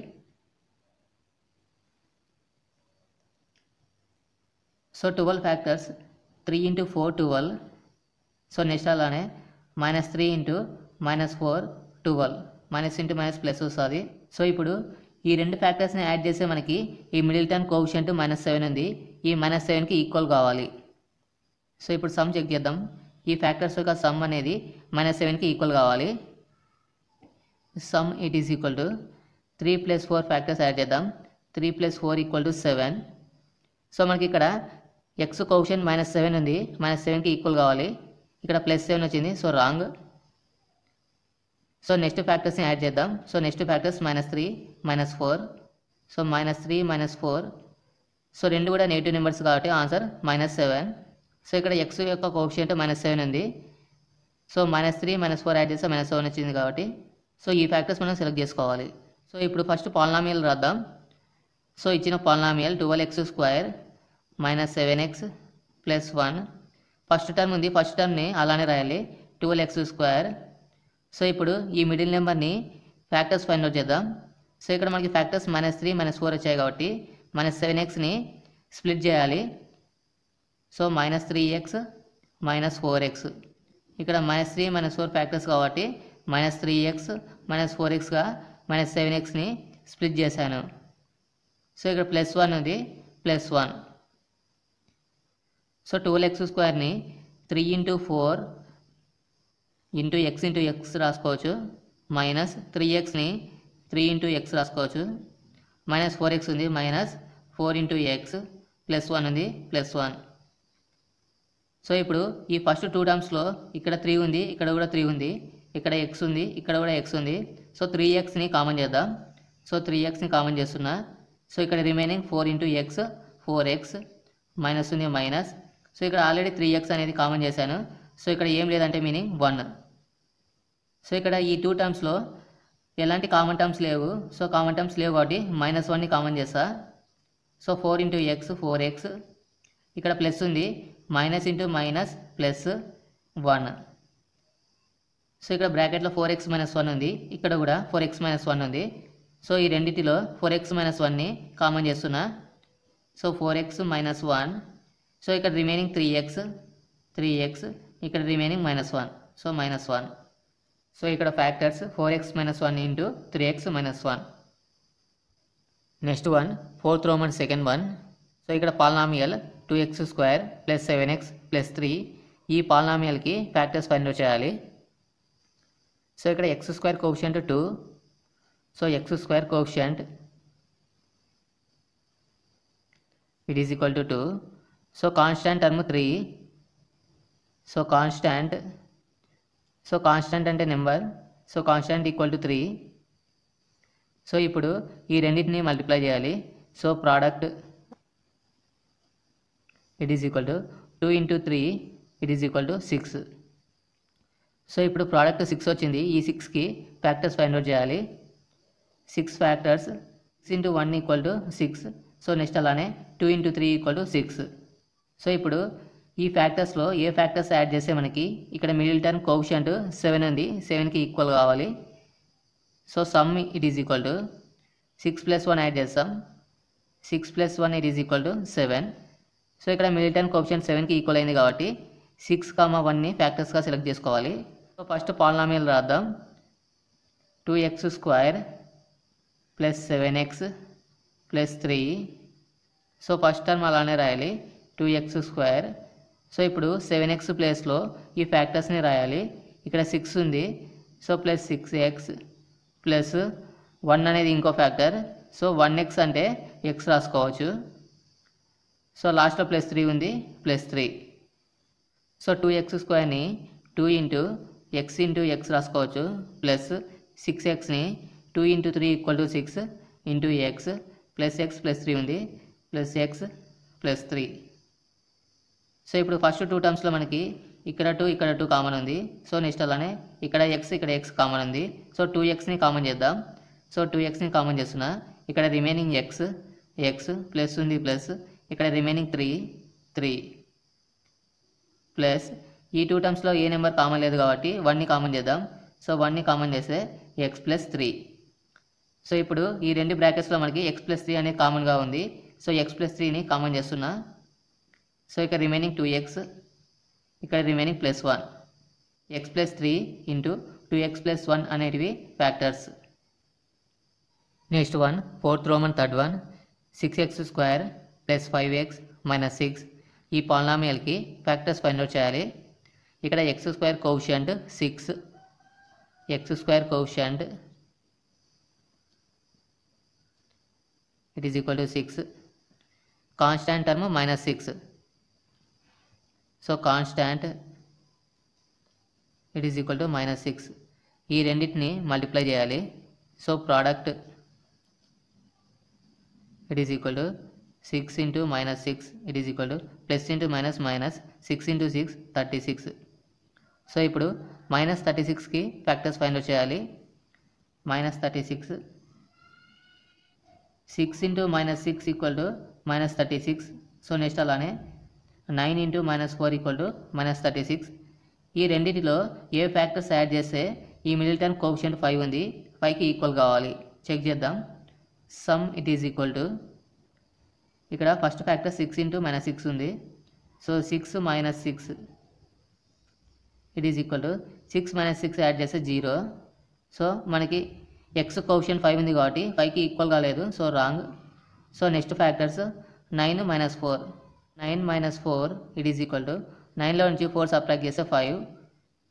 so twelve factors three into four twelve so next అలానే minus three into minus four twelve minus into minus plus వస్తుంది so ఇప్పుడు ఈ రెండు ఫ్యాక్టర్స్ని యాడ్ చేస్తే మనకి ఈ middle term quotient minus seven ఉంది ఈ మైనస్ సెవెన్కి ఈక్వల్ కావాలి సో ఇప్పుడు సమ్ చెక్ చేద్దాం ఈ ఫ్యాక్టర్స్ యొక్క సమ్ అనేది మైనస్ సెవెన్కి ఈక్వల్ కావాలి sum it is equal to three plus four factors add చేద్దాం three plus four equal to seven so మనకి ఇక్కడ ఎక్స్ కోషన్ మైనస్ సెవెన్ ఉంది మైనస్ సెవెన్కి ఈక్వల్ కావాలి ఇక్కడ ప్లస్ సెవెన్ వచ్చింది సో రాంగ్ సో నెక్స్ట్ ఫ్యాక్టర్స్ని యాడ్ చేద్దాం so next factors minus three minus four so minus three minus four so రెండు కూడా నెగిటివ్ నెంబర్స్ కాబట్టి ఆన్సర్ మైనస్ సెవెన్ సో ఇక్కడ ఎక్స్ యొక్క కోషియంట్ మైనస్ సెవెన్ ఉంది so minus three minus four add చేస్తే minus seven వచ్చింది కాబట్టి so ఈ ఫ్యాక్టర్స్ మనం సెలెక్ట్ చేసుకోవాలి సో ఇప్పుడు ఫస్ట్ పాలనామియల్ రాద్దాం సో ఇచ్చిన polynomial twelve x square minus seven x plus one first term ఉంది ఫస్ట్ టర్మ్ని అలానే రాయాలి ట్వెల్వ్ ఎక్స్ స్క్వేర్ సో ఇప్పుడు ఈ మిడిల్ నెంబర్ని ఫ్యాక్టర్స్ ఫైండ్ అవుట్ చేద్దాం సో ఇక్కడ మనకి factors minus three minus four వచ్చాయి కాబట్టి మైనస్ సెవెన్ ఎక్స్ని స్ప్లిట్ చేయాలి so minus three x minus four x ఇక్కడ minus three minus four factors కాబట్టి minus three x minus four ఎక్స్గా మైనస్ సెవెన్ ఎక్స్ని స్ప్లిట్ చేశాను సో ఇక్కడ ప్లస్ వన్ ఉంది plus one so twelve x స్క్వేర్ని three into four into x into x రాసుకోవచ్చు minus three ఎక్స్ని three into x రాసుకోవచ్చు minus four x ఉంది minus four into X plus one ఉంది plus one so ఇప్పుడు ఈ first two టర్మ్స్లో ఇక్కడ three ఉంది ఇక్కడ కూడా త్రీ ఉంది ఇక్కడ ఎక్స్ ఉంది ఇక్కడ కూడా ఎక్స్ ఉంది సో త్రీ ఎక్స్ని కామన్ చేద్దాం సో త్రీ ఎక్స్ని కామన్ చేస్తున్నా సో ఇక్కడ remaining four into x four x minus ఉంది మైనస్ సో ఇక్కడ ఆల్రెడీ త్రీ ఎక్స్ అనేది కామన్ చేశాను సో ఇక్కడ ఏం లేదంటే మీనింగ్ వన్ సో ఇక్కడ ఈ టూ టర్మ్స్లో ఎలాంటి కామన్ టర్మ్స్ లేవు సో కామన్ టర్మ్స్ లేవు కాబట్టి మైనస్ వన్ని కామన్ చేస్తా so four into x four x ఇక్కడ ప్లస్ ఉంది minus into minus plus one so ఇక్కడ బ్రాకెట్లో ఫోర్ ఎక్స్ మైనస్ వన్ ఉంది ఇక్కడ కూడా ఫోర్ ఎక్స్ మైనస్ వన్ ఉంది సో ఈ రెండింటిలో ఫోర్ ఎక్స్ మైనస్ వన్ని కామన్ చేస్తున్నా so four x minus one so ఇక్కడ remaining three x three x ఇక్కడ remaining minus one so minus one so ఇక్కడ factors four x minus one into three x minus one next one fourth roman second one so ఇక్కడ polynomial two x square plus seven x plus three ఈ పాలనామియల్కి factors find out చేయాలి so ఇక్కడ x square quotient two so x square quotient it is equal to two so constant term three so constant so constant అంటే number so constant equal to three so ఇప్పుడు ఈ రెండింటిని multiply చేయాలి so product it is equal to two into three it is equal to six so ఇప్పుడు product six వచ్చింది ఈ సిక్స్కి factors find out చేయాలి six factors six into one equal to six so next అలానే two into three equal to six so ఇప్పుడు ఈ ఫ్యాక్టర్స్లో ఏ factors add చేస్తే మనకి ఇక్కడ మిడిల్ టర్మ్ కోషంట్ సెవెన్ ఉంది సెవెన్కి ఈక్వల్ కావాలి so sum it is equal to six plus one add చేస్తాం six plus one it is equal to seven so ఇక్కడ మిడిల్ టర్మ్ కోషంట్ సెవెన్కి ఈక్వల్ అయింది కాబట్టి సిక్స్ కామా వన్ని ఫ్యాక్టర్స్గా సెలెక్ట్ చేసుకోవాలి సో ఫస్ట్ పాలనామియల్ రాద్దాం two x square plus seven x plus three so first term అలానే రాయాలి టూ ఎక్స్ స్క్వేర్ సో ఇప్పుడు సెవెన్ ఎక్స్ ప్లేస్లో ఈ ఫ్యాక్టర్స్ని రాయాలి ఇక్కడ సిక్స్ ఉంది so plus six x plus one అనేది ఇంకో ఫ్యాక్టర్ సో వన్ ఎక్స్ అంటే ఎక్స్ రాసుకోవచ్చు సో లాస్ట్లో ప్లస్ త్రీ ఉంది plus three so two x స్క్వేర్ని two into x into x రాసుకోవచ్చు ప్లస్ సిక్స్ ఎక్స్ని two into three equal to six into X plus x plus three ఉంది plus x plus three so ఇప్పుడు first two టర్మ్స్లో మనకి ఇక్కడ two ఇక్కడ two common ఉంది సో నెక్స్ట్ అలానే ఇక్కడ ఎక్స్ ఇక్కడ ఎక్స్ కామన్ ఉంది సో టూ ఎక్స్ని కామన్ చేద్దాం సో టూ ఎక్స్ని కామన్ చేస్తున్నా ఇక్కడ రిమైనింగ్ ఎక్స్ ఎక్స్ ప్లస్ ఉంది ప్లస్ ఇక్కడ రిమైనింగ్ త్రీ త్రీ ప్లస్ ఈ టూ టర్మ్స్లో ఏ నెంబర్ కామన్ లేదు కాబట్టి వన్ని కామన్ చేద్దాం సో వన్ని కామన్ చేస్తే ఎక్స్ ప్లస్ త్రీ సో ఇప్పుడు ఈ రెండు బ్రాకెట్స్లో మనకి ఎక్స్ ప్లస్ త్రీ అనేది కామన్గా ఉంది సో ఎక్స్ ప్లస్ త్రీని కామన్ చేస్తున్నా సో ఇక్కడ రిమైనింగ్ టూ ఎక్స్ ఇక్కడ remaining plus one x plus three into two x plus one అనేటివి factors next one fourth roman third one six x square plus five x minus six ఈ పాలనామియల్కి factors find out చేయాలి ఇక్కడ x square quotient six x square quotient it is equal to six constant term minus six so constant it is equal to minus six ఈ రెండింటిని multiply చేయాలి so product it is equal to six into minus six it is equal to plus into minus minus six into six thirty six so ఇప్పుడు minus thirty సిక్స్కి factors find out చేయాలి minus thirty six six into minus six equal to minus thirty six so next అలానే nine into minus four equal to minus thirty six ఈ రెండింటిలో ఏ factors add చేస్తే ఈ middle term coefficient five ఉంది ఫైవ్కి equal కావాలి check చేద్దాం sum it is equal to ఇక్కడ first factor six into minus six ఉంది so six minus six it is equal to six minus six add చేస్తే zero so మనకి x quotient five ఉంది కాబట్టి ఫైవ్కి ఈక్వల్ కాలేదు so wrong so next factors nine minus four nine minus four it is equal to నైన్లో నుంచి four subtract చేస్తే five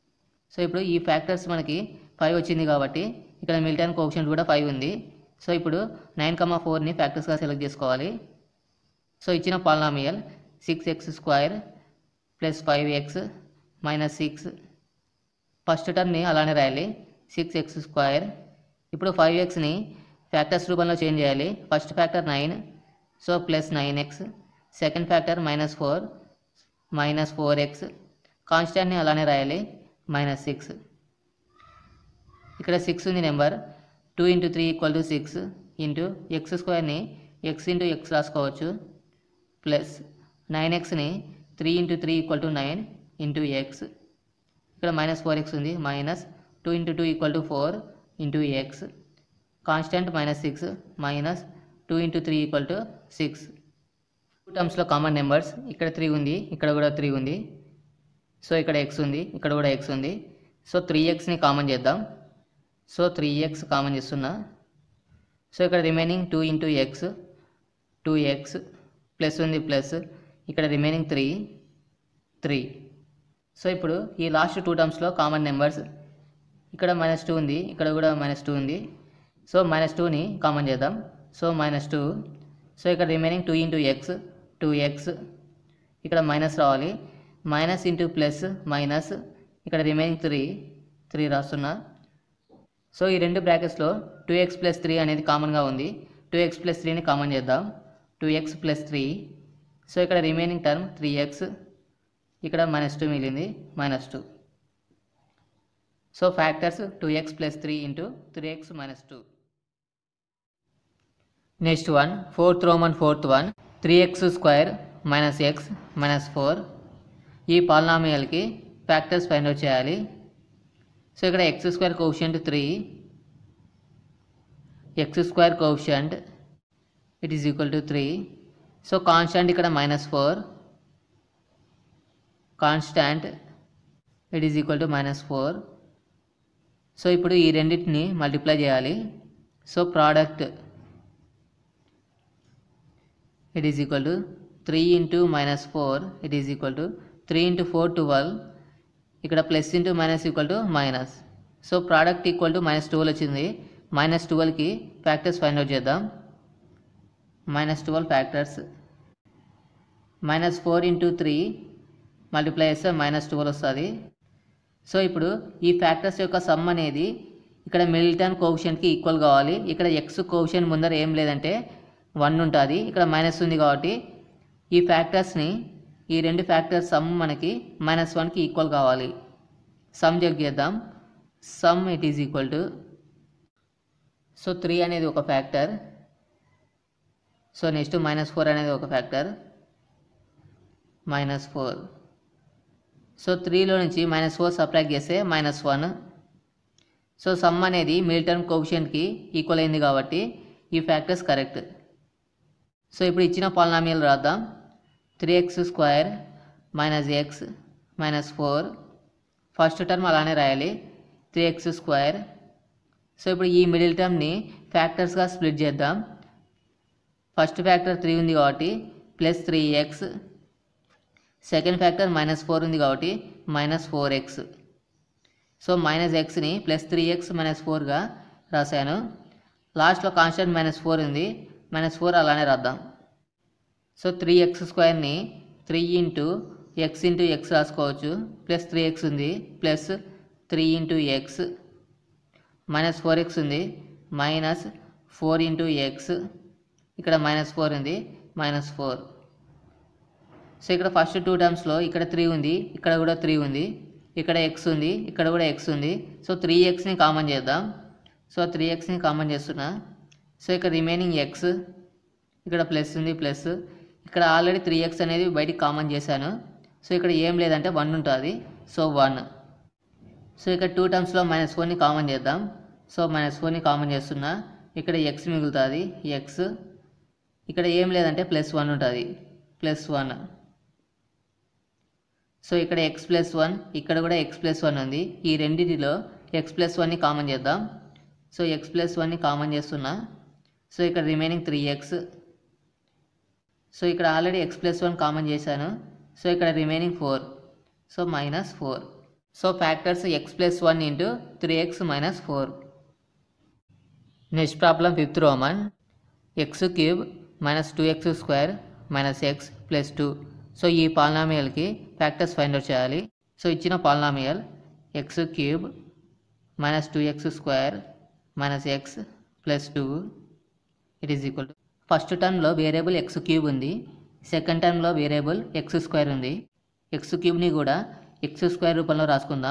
so ఇప్పుడు ఈ ఫ్యాక్టర్స్ మనకి ఫైవ్ వచ్చింది కాబట్టి ఇక్కడ మిలిటన్ కోషంట్ కూడా ఫైవ్ ఉంది సో ఇప్పుడు నైన్ కమా ఫోర్ని ఫ్యాక్టర్స్గా సెలెక్ట్ చేసుకోవాలి సో ఇచ్చిన polynomial six x square plus five x minus six first టర్మ్ని అలానే రాయాలి సిక్స్ ఎక్స్ స్క్వైర్ ఇప్పుడు ఫైవ్ ఎక్స్ని ఫ్యాక్టర్స్ రూపంలో చేంజ్ చేయాలి first factor nine so plus nine x second factor minus four minus four x కాన్స్టాంట్ని అలానే రాయాలి మైనస్ సిక్స్ ఇక్కడ సిక్స్ ఉంది number two into three equal to six into X స్క్వేర్ని x into x రాసుకోవచ్చు plus nine ఎక్స్ని three into three equal to nine into x ఇక్కడ minus four x ఉంది minus two into two equal to four into x constant minus six minus two into three equal to six two టర్మ్స్లో common numbers ఇక్కడ three ఉంది ఇక్కడ కూడా three ఉంది so ఇక్కడ X ఉంది ఇక్కడ కూడా ఎక్స్ ఉంది సో త్రీ ఎక్స్ని కామన్ చేద్దాం సో త్రీ ఎక్స్ కామన్ చేస్తున్నా సో ఇక్కడ remaining two into x two x plus ఉంది ప్లస్ ఇక్కడ రిమైనింగ్ త్రీ త్రీ సో ఇప్పుడు ఈ లాస్ట్ టూ టర్మ్స్లో కామన్ నెంబర్స్ ఇక్కడ మైనస్ టూ ఉంది ఇక్కడ కూడా మైనస్ టూ ఉంది సో మైనస్ టూని కామన్ చేద్దాం సో మైనస్ టూ సో ఇక్కడ remaining two into x two x ఇక్కడ మైనస్ రావాలి మైనస్ ఇంటూ ప్లస్ మైనస్ ఇక్కడ రిమైనింగ్ త్రీ త్రీ రాస్తున్నా సో ఈ రెండు బ్రాకెట్స్లో టూ ఎక్స్ ప్లస్ త్రీ అనేది కామన్గా ఉంది టూ ఎక్స్ ప్లస్ త్రీని కామన్ చేద్దాం two x plus three so ఇక్కడ రిమైనింగ్ టర్మ్ త్రీ ఎక్స్ ఇక్కడ మైనస్ టూ మిగిలింది minus two so factors two x plus three into three x minus two next one fourth roman fourth one three x square minus x minus four ఈ పాలనామియల్కి factors find out చేయాలి so ఇక్కడ x square coefficient three x square quotient it is equal to three so constant ఇక్కడ minus four constant it is equal to minus four so ఇప్పుడు ఈ రెండింటిని multiply చేయాలి so product it is equal to three into minus four it is equal to three into four twelve ఇక్కడ plus into minus equal to minus so product equal to minus twelve వచ్చింది minus ట్వెల్వ్కి factors find out చేద్దాం minus twelve factors minus four into three multiply చేస్తే minus twelve వస్తుంది so ఇప్పుడు ఈ factors యొక్క some అనేది ఇక్కడ మిల్టన్ కోషన్కి ఈక్వల్ కావాలి ఇక్కడ ఎక్స్ కోషన్ ముందర ఏం లేదంటే వన్ ఉంటుంది ఇక్కడ మైనస్ ఉంది కాబట్టి ఈ ఫ్యాక్టర్స్ని ఈ రెండు ఫ్యాక్టర్స్ సమ్ మనకి మైనస్ వన్కి ఈక్వల్ కావాలి సమ్ చెక్ చేద్దాం sum it is equal to so three అనేది ఒక factor so next minus four అనేది ఒక ఫ్యాక్టర్ మైనస్ ఫోర్ సో త్రీలో నుంచి మైనస్ ఫోర్ సబ్ట్రాక్ట్ చేస్తే మైనస్ వన్ సో సమ్ అనేది మిల్టన్ కోషియంట్కి ఈక్వల్ అయింది కాబట్టి ఈ ఫ్యాక్టర్స్ కరెక్ట్ సో ఇప్పుడు ఇచ్చిన పాలనామియల్ రాద్దాం three x square minus x minus four first term అలానే రాయాలి త్రీ ఎక్స్ స్క్వేర్ సో ఇప్పుడు ఈ మిడిల్ టర్మ్ని ఫ్యాక్టర్స్గా స్ప్లిట్ చేద్దాం ఫస్ట్ ఫ్యాక్టర్ త్రీ ఉంది కాబట్టి plus three x second factor minus four ఉంది కాబట్టి minus four x so minus ఎక్స్ని ప్లస్ త్రీ ఎక్స్ మైనస్ ఫోర్గా రాశాను లాస్ట్లో కాన్స్టెంట్ మైనస్ ఫోర్ ఉంది మైనస్ ఫోర్ అలానే రాద్దాం సో త్రీ ఎక్స్ స్క్వేర్ని three into x into x రాసుకోవచ్చు ప్లస్ త్రీ ఎక్స్ ఉంది plus three into x minus four x ఉంది మైనస్ ఫోర్ ఇంటూ ఎక్స్ ఇక్కడ మైనస్ ఫోర్ ఉంది మైనస్ ఫోర్ సో ఇక్కడ ఫస్ట్ టూ టర్మ్స్లో ఇక్కడ త్రీ ఉంది ఇక్కడ కూడా త్రీ ఉంది ఇక్కడ ఎక్స్ ఉంది ఇక్కడ కూడా ఎక్స్ ఉంది సో త్రీ ఎక్స్ని కామన్ చేద్దాం సో త్రీ ఎక్స్ని కామన్ చేస్తున్నా సో ఇక్కడ రిమైనింగ్ ఎక్స్ ఇక్కడ ప్లస్ ఉంది ప్లస్ ఇక్కడ ఆల్రెడీ త్రీ ఎక్స్ అనేది బయటికి కామన్ చేశాను సో ఇక్కడ ఏం లేదంటే వన్ ఉంటుంది సో వన్ సో ఇక్కడ టూ టర్మ్స్లో మైనస్ ఫోర్ని కామన్ చేద్దాం సో మైనస్ ఫోర్ని కామన్ చేస్తున్నా ఇక్కడ ఎక్స్ మిగులుతుంది ఎక్స్ ఇక్కడ ఏం లేదంటే ప్లస్ వన్ ఉంటుంది ప్లస్ వన్ సో ఇక్కడ ఎక్స్ ప్లస్ వన్ ఇక్కడ కూడా ఎక్స్ ప్లస్ వన్ ఉంది ఈ రెండింటిలో ఎక్స్ ప్లస్ వన్ని కామన్ చేద్దాం సో ఎక్స్ ప్లస్ వన్ని కామన్ చేస్తున్నా సో ఇక్కడ రిమైనింగ్ త్రీ ఎక్స్ సో ఇక్కడ already x plus one common చేశాను సో ఇక్కడ remaining four so minus four so factors x plus one into three x minus four next problem fifth roman x cube minus two x square minus x plus two so ఈ పాలనామియల్కి factors find out చేయాలి so ఇచ్చిన polynomial x cube minus two x square minus x plus two it is equal to first టర్మ్లో variable x cube ఉంది second టర్మ్లో variable x square ఉంది x క్యూబ్ని కూడా ఎక్స్ స్క్వేర్ రూపంలో రాసుకుందాం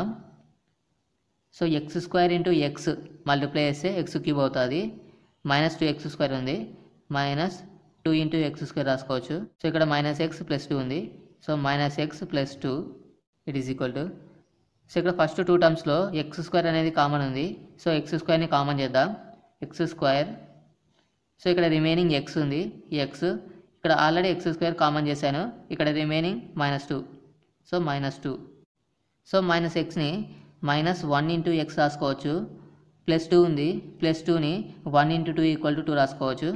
so x square into x multiply చేస్తే x cube అవుతుంది మైనస్ టూ ఎక్స్ స్క్వేర్ ఉంది minus two into x square రాసుకోవచ్చు సో ఇక్కడ మైనస్ ఎక్స్ ప్లస్ టూ ఉంది so minus x plus two it is equal to so ఇక్కడ first two టర్మ్స్లో x square అనేది common ఉంది so x స్క్వేర్ని common చేద్దాం ఎక్స్ స్క్వేర్ సో ఇక్కడ రిమైనింగ్ ఎక్స్ ఉంది ఈ ఎక్స్ ఇక్కడ ఆల్రెడీ ఎక్స్ స్క్వేర్ కామన్ చేశాను ఇక్కడ remaining minus two so minus two so minus ఎక్స్ని మైనస్ వన్ ఇంటూ ఎక్స్ రాసుకోవచ్చు ప్లస్ టూ ఉంది ప్లస్ టూని one into two equal to two రాసుకోవచ్చు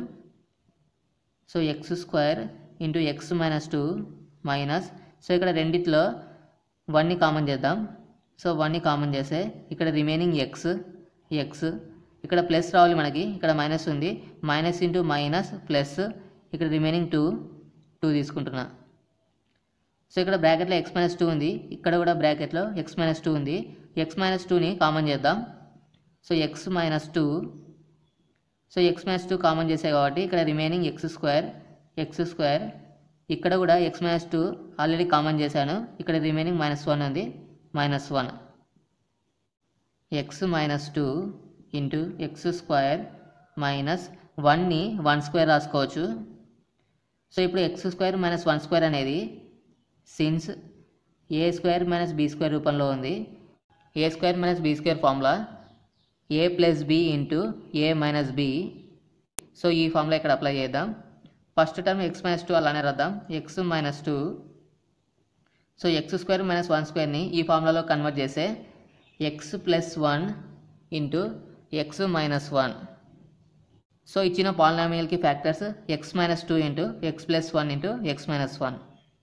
so x square into x minus two minus so ఇక్కడ రెండిట్లో వన్ని కామన్ చేద్దాం so వన్ని కామన్ చేస్తే ఇక్కడ రిమైనింగ్ ఎక్స్ ఎక్స్ ఇక్కడ ప్లస్ రావాలి మనకి ఇక్కడ మైనస్ ఉంది మైనస్ ఇంటూ మైనస్ ప్లస్ ఇక్కడ రిమైనింగ్ టూ టూ తీసుకుంటున్నా సో ఇక్కడ బ్రాకెట్లో ఎక్స్ మైనస్ టూ ఉంది ఇక్కడ కూడా బ్రాకెట్లో ఎక్స్ మైనస్ టూ ఉంది ఎక్స్ మైనస్ టూని కామన్ చేద్దాం so x minus two so x minus two common చేసాయి కాబట్టి ఇక్కడ remaining x square x square ఇక్కడ కూడా x minus two already common చేశాను ఇక్కడ రిమైనింగ్ మైనస్ వన్ ఉంది minus one x minus two into x square minus వన్ని one square రాసుకోవచ్చు సో ఇప్పుడు x square minus one square అనేది since a square minus b square రూపంలో ఉంది a square minus b square formula a plus b into a minus b so ఈ formula ఇక్కడ apply చేద్దాం first term x minus two అలానే రాద్దాం x minus two so x square minus one స్క్వేర్ని ఈ ఫార్ములాలో కన్వర్ట్ చేస్తే x plus one into x minus one so ఇచ్చిన పాలినామియల్కి factors x minus two into X plus one into x minus one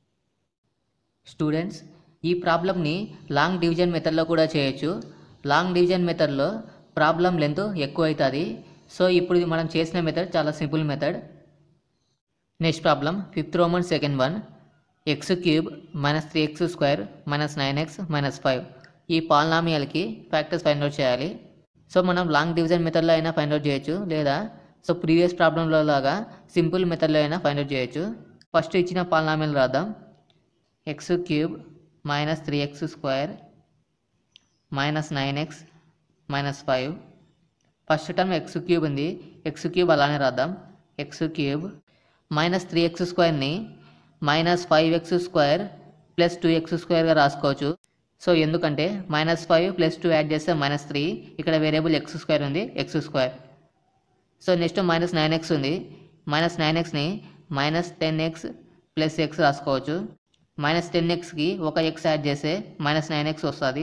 students ఈ ప్రాబ్లమ్ని లాంగ్ డివిజన్ మెథడ్లో కూడా చేయొచ్చు లాంగ్ డివిజన్ మెథడ్లో ప్రాబ్లం లెంత్ ఎక్కువ అవుతుంది సో ఇప్పుడు ఇది మనం చేసిన మెథడ్ చాలా simple method next problem fifth roman second one x cube minus three x square minus nine x minus five ఈ పాలినామియల్కి ఫ్యాక్టర్స్ ఫైండ్ అవుట్ చేయాలి సో మనం లాంగ్ డివిజన్ మెథడ్లో అయినా ఫైండ్ అవుట్ చేయొచ్చు లేదా సో ప్రీవియస్ ప్రాబ్లంలో లాగా సింపుల్ మెథడ్లో అయినా ఫైండ్ అవుట్ చేయొచ్చు ఫస్ట్ ఇచ్చిన పాలినామియల్ రాద్దాం x cube minus three x square minus nine x minus five first term x cube ఉంది ఎక్స్ క్యూబ్ అలానే రాద్దాం x cube minus three x స్క్వేర్ని minus five x square plus two x స్క్వేర్గా రాసుకోవచ్చు so ఎందుకంటే minus five plus two add చేస్తే minus three ఇక్కడ variable x square ఉంది x square so next minus nine x ఉంది మైనస్ నైన్ ఎక్స్ని minus ten x plus x రాసుకోవచ్చు minus ten ఎక్స్కి ఒక ఎక్స్ యాడ్ చేస్తే మైనస్ నైన్ ఎక్స్ వస్తుంది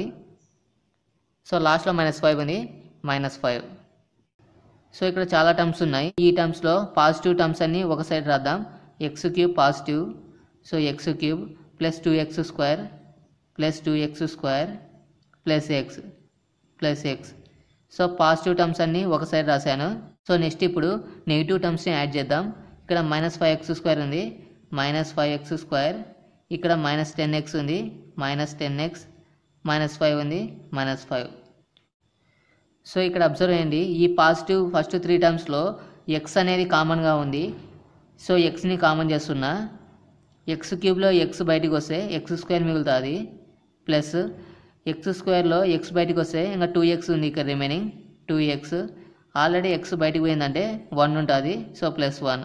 సో లాస్ట్లో మైనస్ ఫైవ్ ఉంది మైనస్ ఫైవ్ సో ఇక్కడ చాలా టర్మ్స్ ఉన్నాయి ఈ టర్మ్స్లో పాజిటివ్ టర్మ్స్ అన్ని ఒక సైడ్ రాద్దాం x cube positive so x cube plus two x square plus two x square plus x plus x so positive terms అన్ని ఒక సైడ్ రాశాను సో నెక్స్ట్ ఇప్పుడు నెగిటివ్ టర్మ్స్ని యాడ్ చేద్దాం ఇక్కడ మైనస్ ఫైవ్ ఎక్స్ స్క్వేర్ ఉంది minus five x square ఇక్కడ minus ten x ఉంది minus ten x minus five ఉంది మైనస్ ఫైవ్ సో ఇక్కడ అబ్జర్వ్ చేయండి ఈ పాజిటివ్ ఫస్ట్ త్రీ టర్మ్స్లో ఎక్స్ అనేది కామన్గా ఉంది సో ఎక్స్ని కామన్ చేస్తున్నా ఎక్స్ క్యూబ్లో ఎక్స్ బయటికి వస్తే ఎక్స్ స్క్వేర్ మిగులుతుంది ప్లస్ ఎక్స్ స్క్వేర్లో ఎక్స్ బయటికి వస్తే ఇంకా టూ ఎక్స్ ఉంది ఇక్కడ remaining two x already x బయటికి పోయిందంటే వన్ ఉంటుంది సో ప్లస్ వన్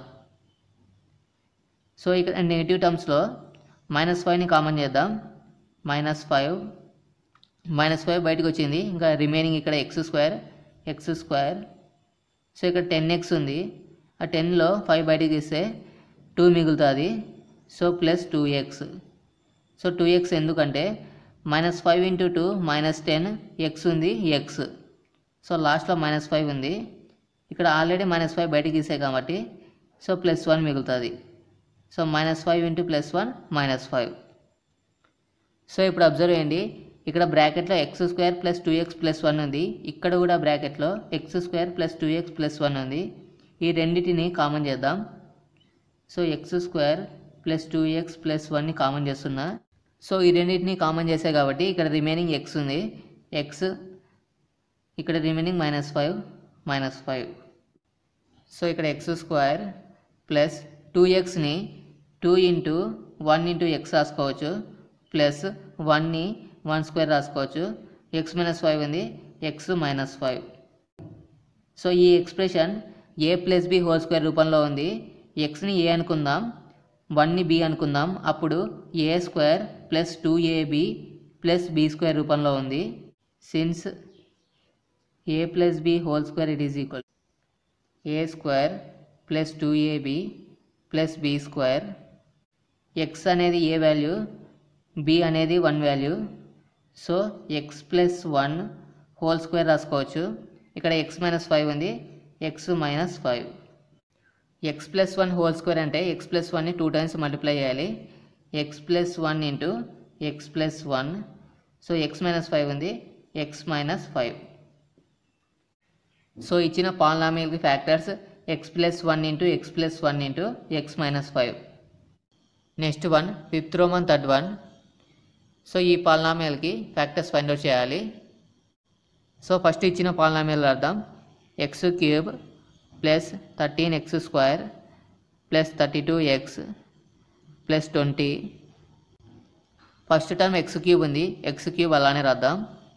సో ఇక్కడ నెగిటివ్ టర్మ్స్లో మైనస్ ఫైవ్ని కామన్ చేద్దాం మైనస్ ఫైవ్ మైనస్ ఫైవ్ బయటకు వచ్చింది ఇంకా రిమైనింగ్ ఇక్కడ x square x square so ఇక్కడ టెన్ ఎక్స్ ఉంది ఆ టెన్లో ఫైవ్ బయటికి తీస్తే టూ మిగులుతుంది so plus two x so two x ఎందుకంటే minus five into two minus ten x ఉంది ఎక్స్ సో లాస్ట్లో మైనస్ ఫైవ్ ఉంది ఇక్కడ ఆల్రెడీ మైనస్ ఫైవ్ బయటికి తీసాయి కాబట్టి సో ప్లస్ వన్ మిగులుతుంది so minus five into plus one minus five so ఇప్పుడు అబ్జర్వ్ చేయండి ఇక్కడ బ్రాకెట్లో x square plus two x plus one ఉంది ఇక్కడ కూడా బ్రాకెట్లో x square plus two x plus one ఉంది ఈ రెండింటిని కామన్ చేద్దాం so x square plus two x plus వన్ని కామన్ చేస్తున్నా సో ఈ రెండింటిని కామన్ చేసే కాబట్టి ఇక్కడ రిమైనింగ్ ఎక్స్ ఉంది ఎక్స్ ఇక్కడ remaining minus five minus five so ఇక్కడ ఎక్స్ స్క్వేర్ ప్లస్ టూ ఎక్స్ని two into one into x రాసుకోవచ్చు ప్లస్ వన్ని వన్ స్క్వేర్ రాసుకోవచ్చు ఎక్స్ మైనస్ ఫైవ్ ఉంది ఎక్స్ మైనస్ ఫైవ్ సో ఈ expression a plus B whole square రూపంలో ఉంది ఎక్స్ని ఏ అనుకుందాం వన్ని బి అనుకుందాం అప్పుడు ఏ square plus two AB plus B square రూపంలో ఉంది since A plus B whole square it is equal A square plus two AB plus B square X అనేది ఏ వాల్యూ బి అనేది one value so X plus one whole square రాసుకోవచ్చు ఇక్కడ X minus five ఉంది X minus five X plus one whole square అంటే X plus వన్ని two times multiply చేయాలి X plus one into X plus one so x minus five ఉంది X minus five so ఇచ్చిన పాలినామియల్కి factors x plus one into X plus one into x minus five next one fifth Roman third one so ఈ పాలినామియల్కి factors find out చేయాలి so first ఇచ్చిన polynomial రాద్దాం x cube plus thirteen x square plus thirty two x plus twenty first term x cube ఉంది x cube అలానే రాద్దాం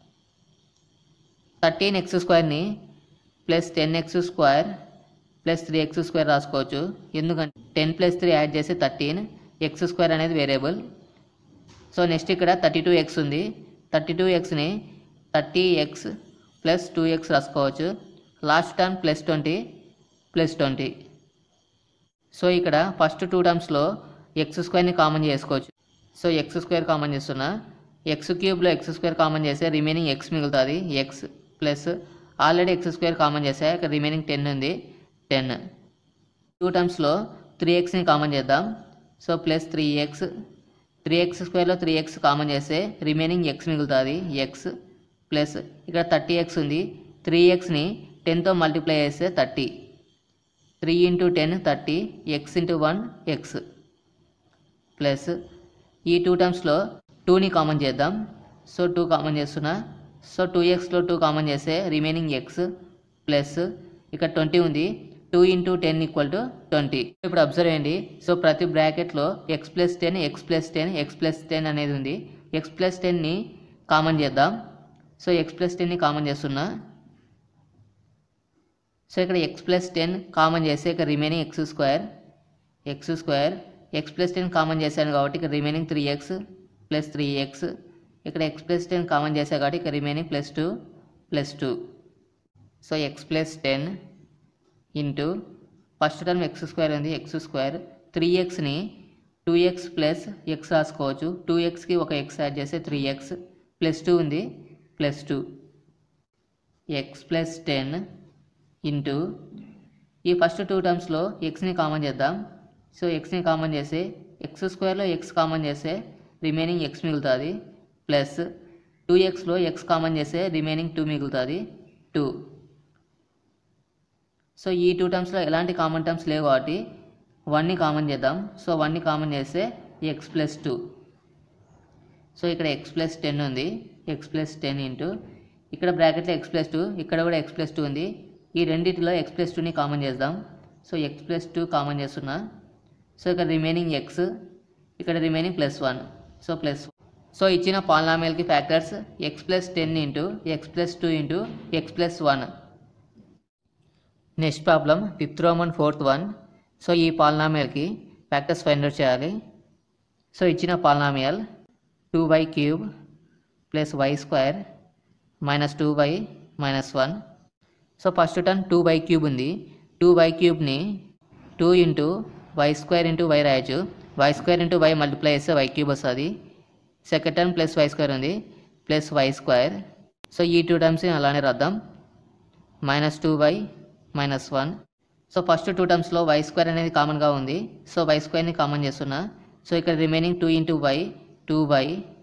thirteen x స్క్వేర్ని plus ten x square plus three x square రాసుకోవచ్చు ఎందుకంటే ten plus three add చేసి thirteen x square అనేది variable so next ఇక్కడ thirty two x ఉంది థర్టీ టూ ఎక్స్ని thirty x plus two x రాసుకోవచ్చు last term plus twenty plus twenty so ఇక్కడ first two టర్మ్స్లో ఎక్స్ స్క్వేర్ని కామన్ చేసుకోవచ్చు సో ఎక్స్ స్క్వేర్ కామన్ చేస్తున్నా ఎక్స్ క్యూబ్లో ఎక్స్ స్క్వేర్ కామన్ చేస్తే రిమైనింగ్ ఎక్స్ మిగులుతుంది x plus already x square common చేస్తే ఇక్కడ రిమైనింగ్ టెన్ ఉంది టెన్ టూ టర్మ్స్లో త్రీ ఎక్స్ని కామన్ చేద్దాం so plus three x three x స్క్వేర్లో త్రీ ఎక్స్ కామన్ చేస్తే రిమైనింగ్ ఎక్స్ మిగులుతుంది ఎక్స్ ప్లస్ ఇక్కడ థర్టీ ఎక్స్ ఉంది త్రీ ఎక్స్ని టెన్తో మల్టిప్లై చేస్తే thirty three into ten thirty x into one x plus ఈ టూ టర్మ్స్లో టూని కామన్ చేద్దాం సో టూ కామన్ చేస్తున్నా సో టూ ఎక్స్లో టూ కామన్ చేస్తే రిమైనింగ్ ఎక్స్ ప్లస్ ఇక్కడ ట్వంటీ ఉంది two into ten equal to twenty ఇప్పుడు అబ్జర్వ్ చేయండి సో ప్రతి బ్రాకెట్లో x plus ten x plus ten x plus ten అనేది ఉంది ఎక్స్ ప్లస్ టెన్ని కామన్ చేద్దాం సో ఎక్స్ ప్లస్ టెన్ని కామన్ చేస్తున్నా సో ఇక్కడ ఎక్స్ ప్లస్ టెన్ కామన్ చేస్తే ఇక్కడ remaining x square x square x plus ten common చేశాను కాబట్టి ఇక్కడ remaining three x plus three x ఇక్కడ ఎక్స్ ప్లస్ టెన్ కామన్ చేశాను కాబట్టి ఇక్కడ remaining plus two plus two so X plus ten into first term x square ఉంది x square three ఎక్స్ని two x plus x రాసుకోవచ్చు two ఎక్స్కి ఒక x add చేస్తే త్రీ ఎక్స్ ప్లస్ టూ ఉంది plus two x plus ten into ఈ first two టర్మ్స్లో ఎక్స్ని కామన్ చేద్దాం సో ఎక్స్ని కామన్ చేస్తే ఎక్స్ స్క్వేర్లో ఎక్స్ కామన్ చేస్తే రిమైనింగ్ ఎక్స్ మిగులుతుంది ప్లస్ టూ ఎక్స్లో ఎక్స్ కామన్ చేస్తే రిమైనింగ్ టూ మిగులుతుంది టూ సో ఈ టూ టర్మ్స్లో ఎలాంటి కామన్ టర్మ్స్ లేవు కాబట్టి వన్ని కామన్ చేద్దాం సో వన్ని కామన్ చేస్తే ఎక్స్ ప్లస్ టూ సో ఇక్కడ ఎక్స్ ప్లస్ టెన్ ఉంది ఎక్స్ ప్లస్ టెన్ ఇంటూ ఇక్కడ బ్రాకెట్లో ఎక్స్ ప్లస్ టూ ఇక్కడ కూడా ఎక్స్ ప్లస్ టూ ఉంది ఈ రెండింటిలో ఎక్స్ ప్లస్ టూని కామన్ చేద్దాం so X plus two common చేస్తున్నా సో ఇక్కడ రిమైనింగ్ ఎక్స్ ఇక్కడ remaining plus one so plus so ఇచ్చిన పాలినామియల్కి factors x plus ten into X plus two into X plus one next problem fifth Roman fourth one so ఈ పాలినామియల్కి factors find out చేయాలి so ఇచ్చిన polynomial two y cube plus y square minus two y minus one so first term two y cube ఉంది two y క్యూబ్ని two into y square into y రాయొచ్చు y square into y multiply చేస్తే y cube వస్తుంది second term plus y square ఉంది plus y square so ఈ two టర్మ్స్ని అలానే రాద్దాం minus two y minus one so first two టర్మ్స్లో y square అనేది కామన్గా ఉంది సో వై స్క్వేర్ని కామన్ చేస్తున్నా సో ఇక్కడ remaining two into y two y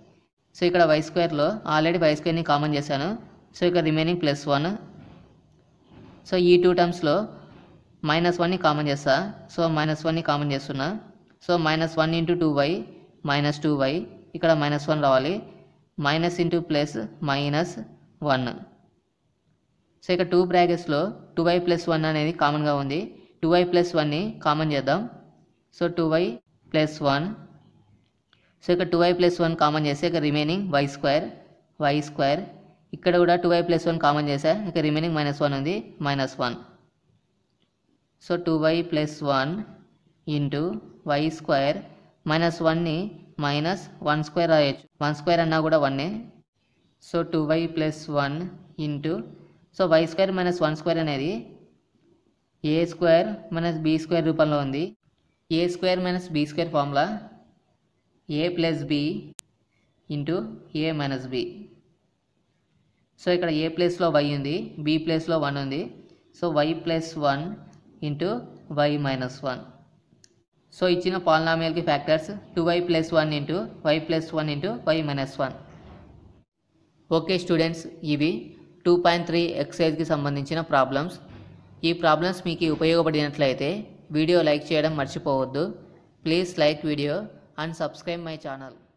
so ఇక్కడ వై స్క్వేర్లో ఆల్రెడీ వై స్క్వేర్ని కామన్ చేశాను సో ఇక్కడ రిమైనింగ్ ప్లస్ వన్ సో ఈ టూ టర్మ్స్లో మైనస్ వన్ని కామన్ చేస్తా సో మైనస్ వన్ని కామన్ చేస్తున్నా so minus one into two y minus two y ఇక్కడ మైనస్ వన్ రావాలి minus into plus minus one so ఇక్కడ టూ బ్రాకెట్స్లో టూ వై ప్లస్ వన్ అనేది కామన్గా ఉంది టూ వై ప్లస్ వన్ని కామన్ చేద్దాం so two y plus one so ఇక్కడ two y plus one common చేస్తే ఇక్కడ remaining y square y square ఇక్కడ కూడా two y plus one common చేసా ఇక్కడ రిమైనింగ్ మైనస్ వన్ ఉంది minus one so two y plus one into y square minus వన్ని minus one square రాయొచ్చు one square అన్నా కూడా వన్నే so two y plus one into so y square minus one square అనేది a square minus b square రూపంలో ఉంది a square minus b square formula a plus b into a minus b so ఇక్కడ a ప్లేస్లో y ఉంది b ప్లేస్లో one ఉంది so y plus one into y minus one so ఇచ్చిన పాలినామియల్కి factors two y plus one into y plus one into y minus one okay students ఇవి two point three ఎక్సైజ్కి సంబంధించిన problems ఈ problems మీకు ఉపయోగపడినట్లయితే video like చేయడం మర్చిపోవద్దు please like video and subscribe my channel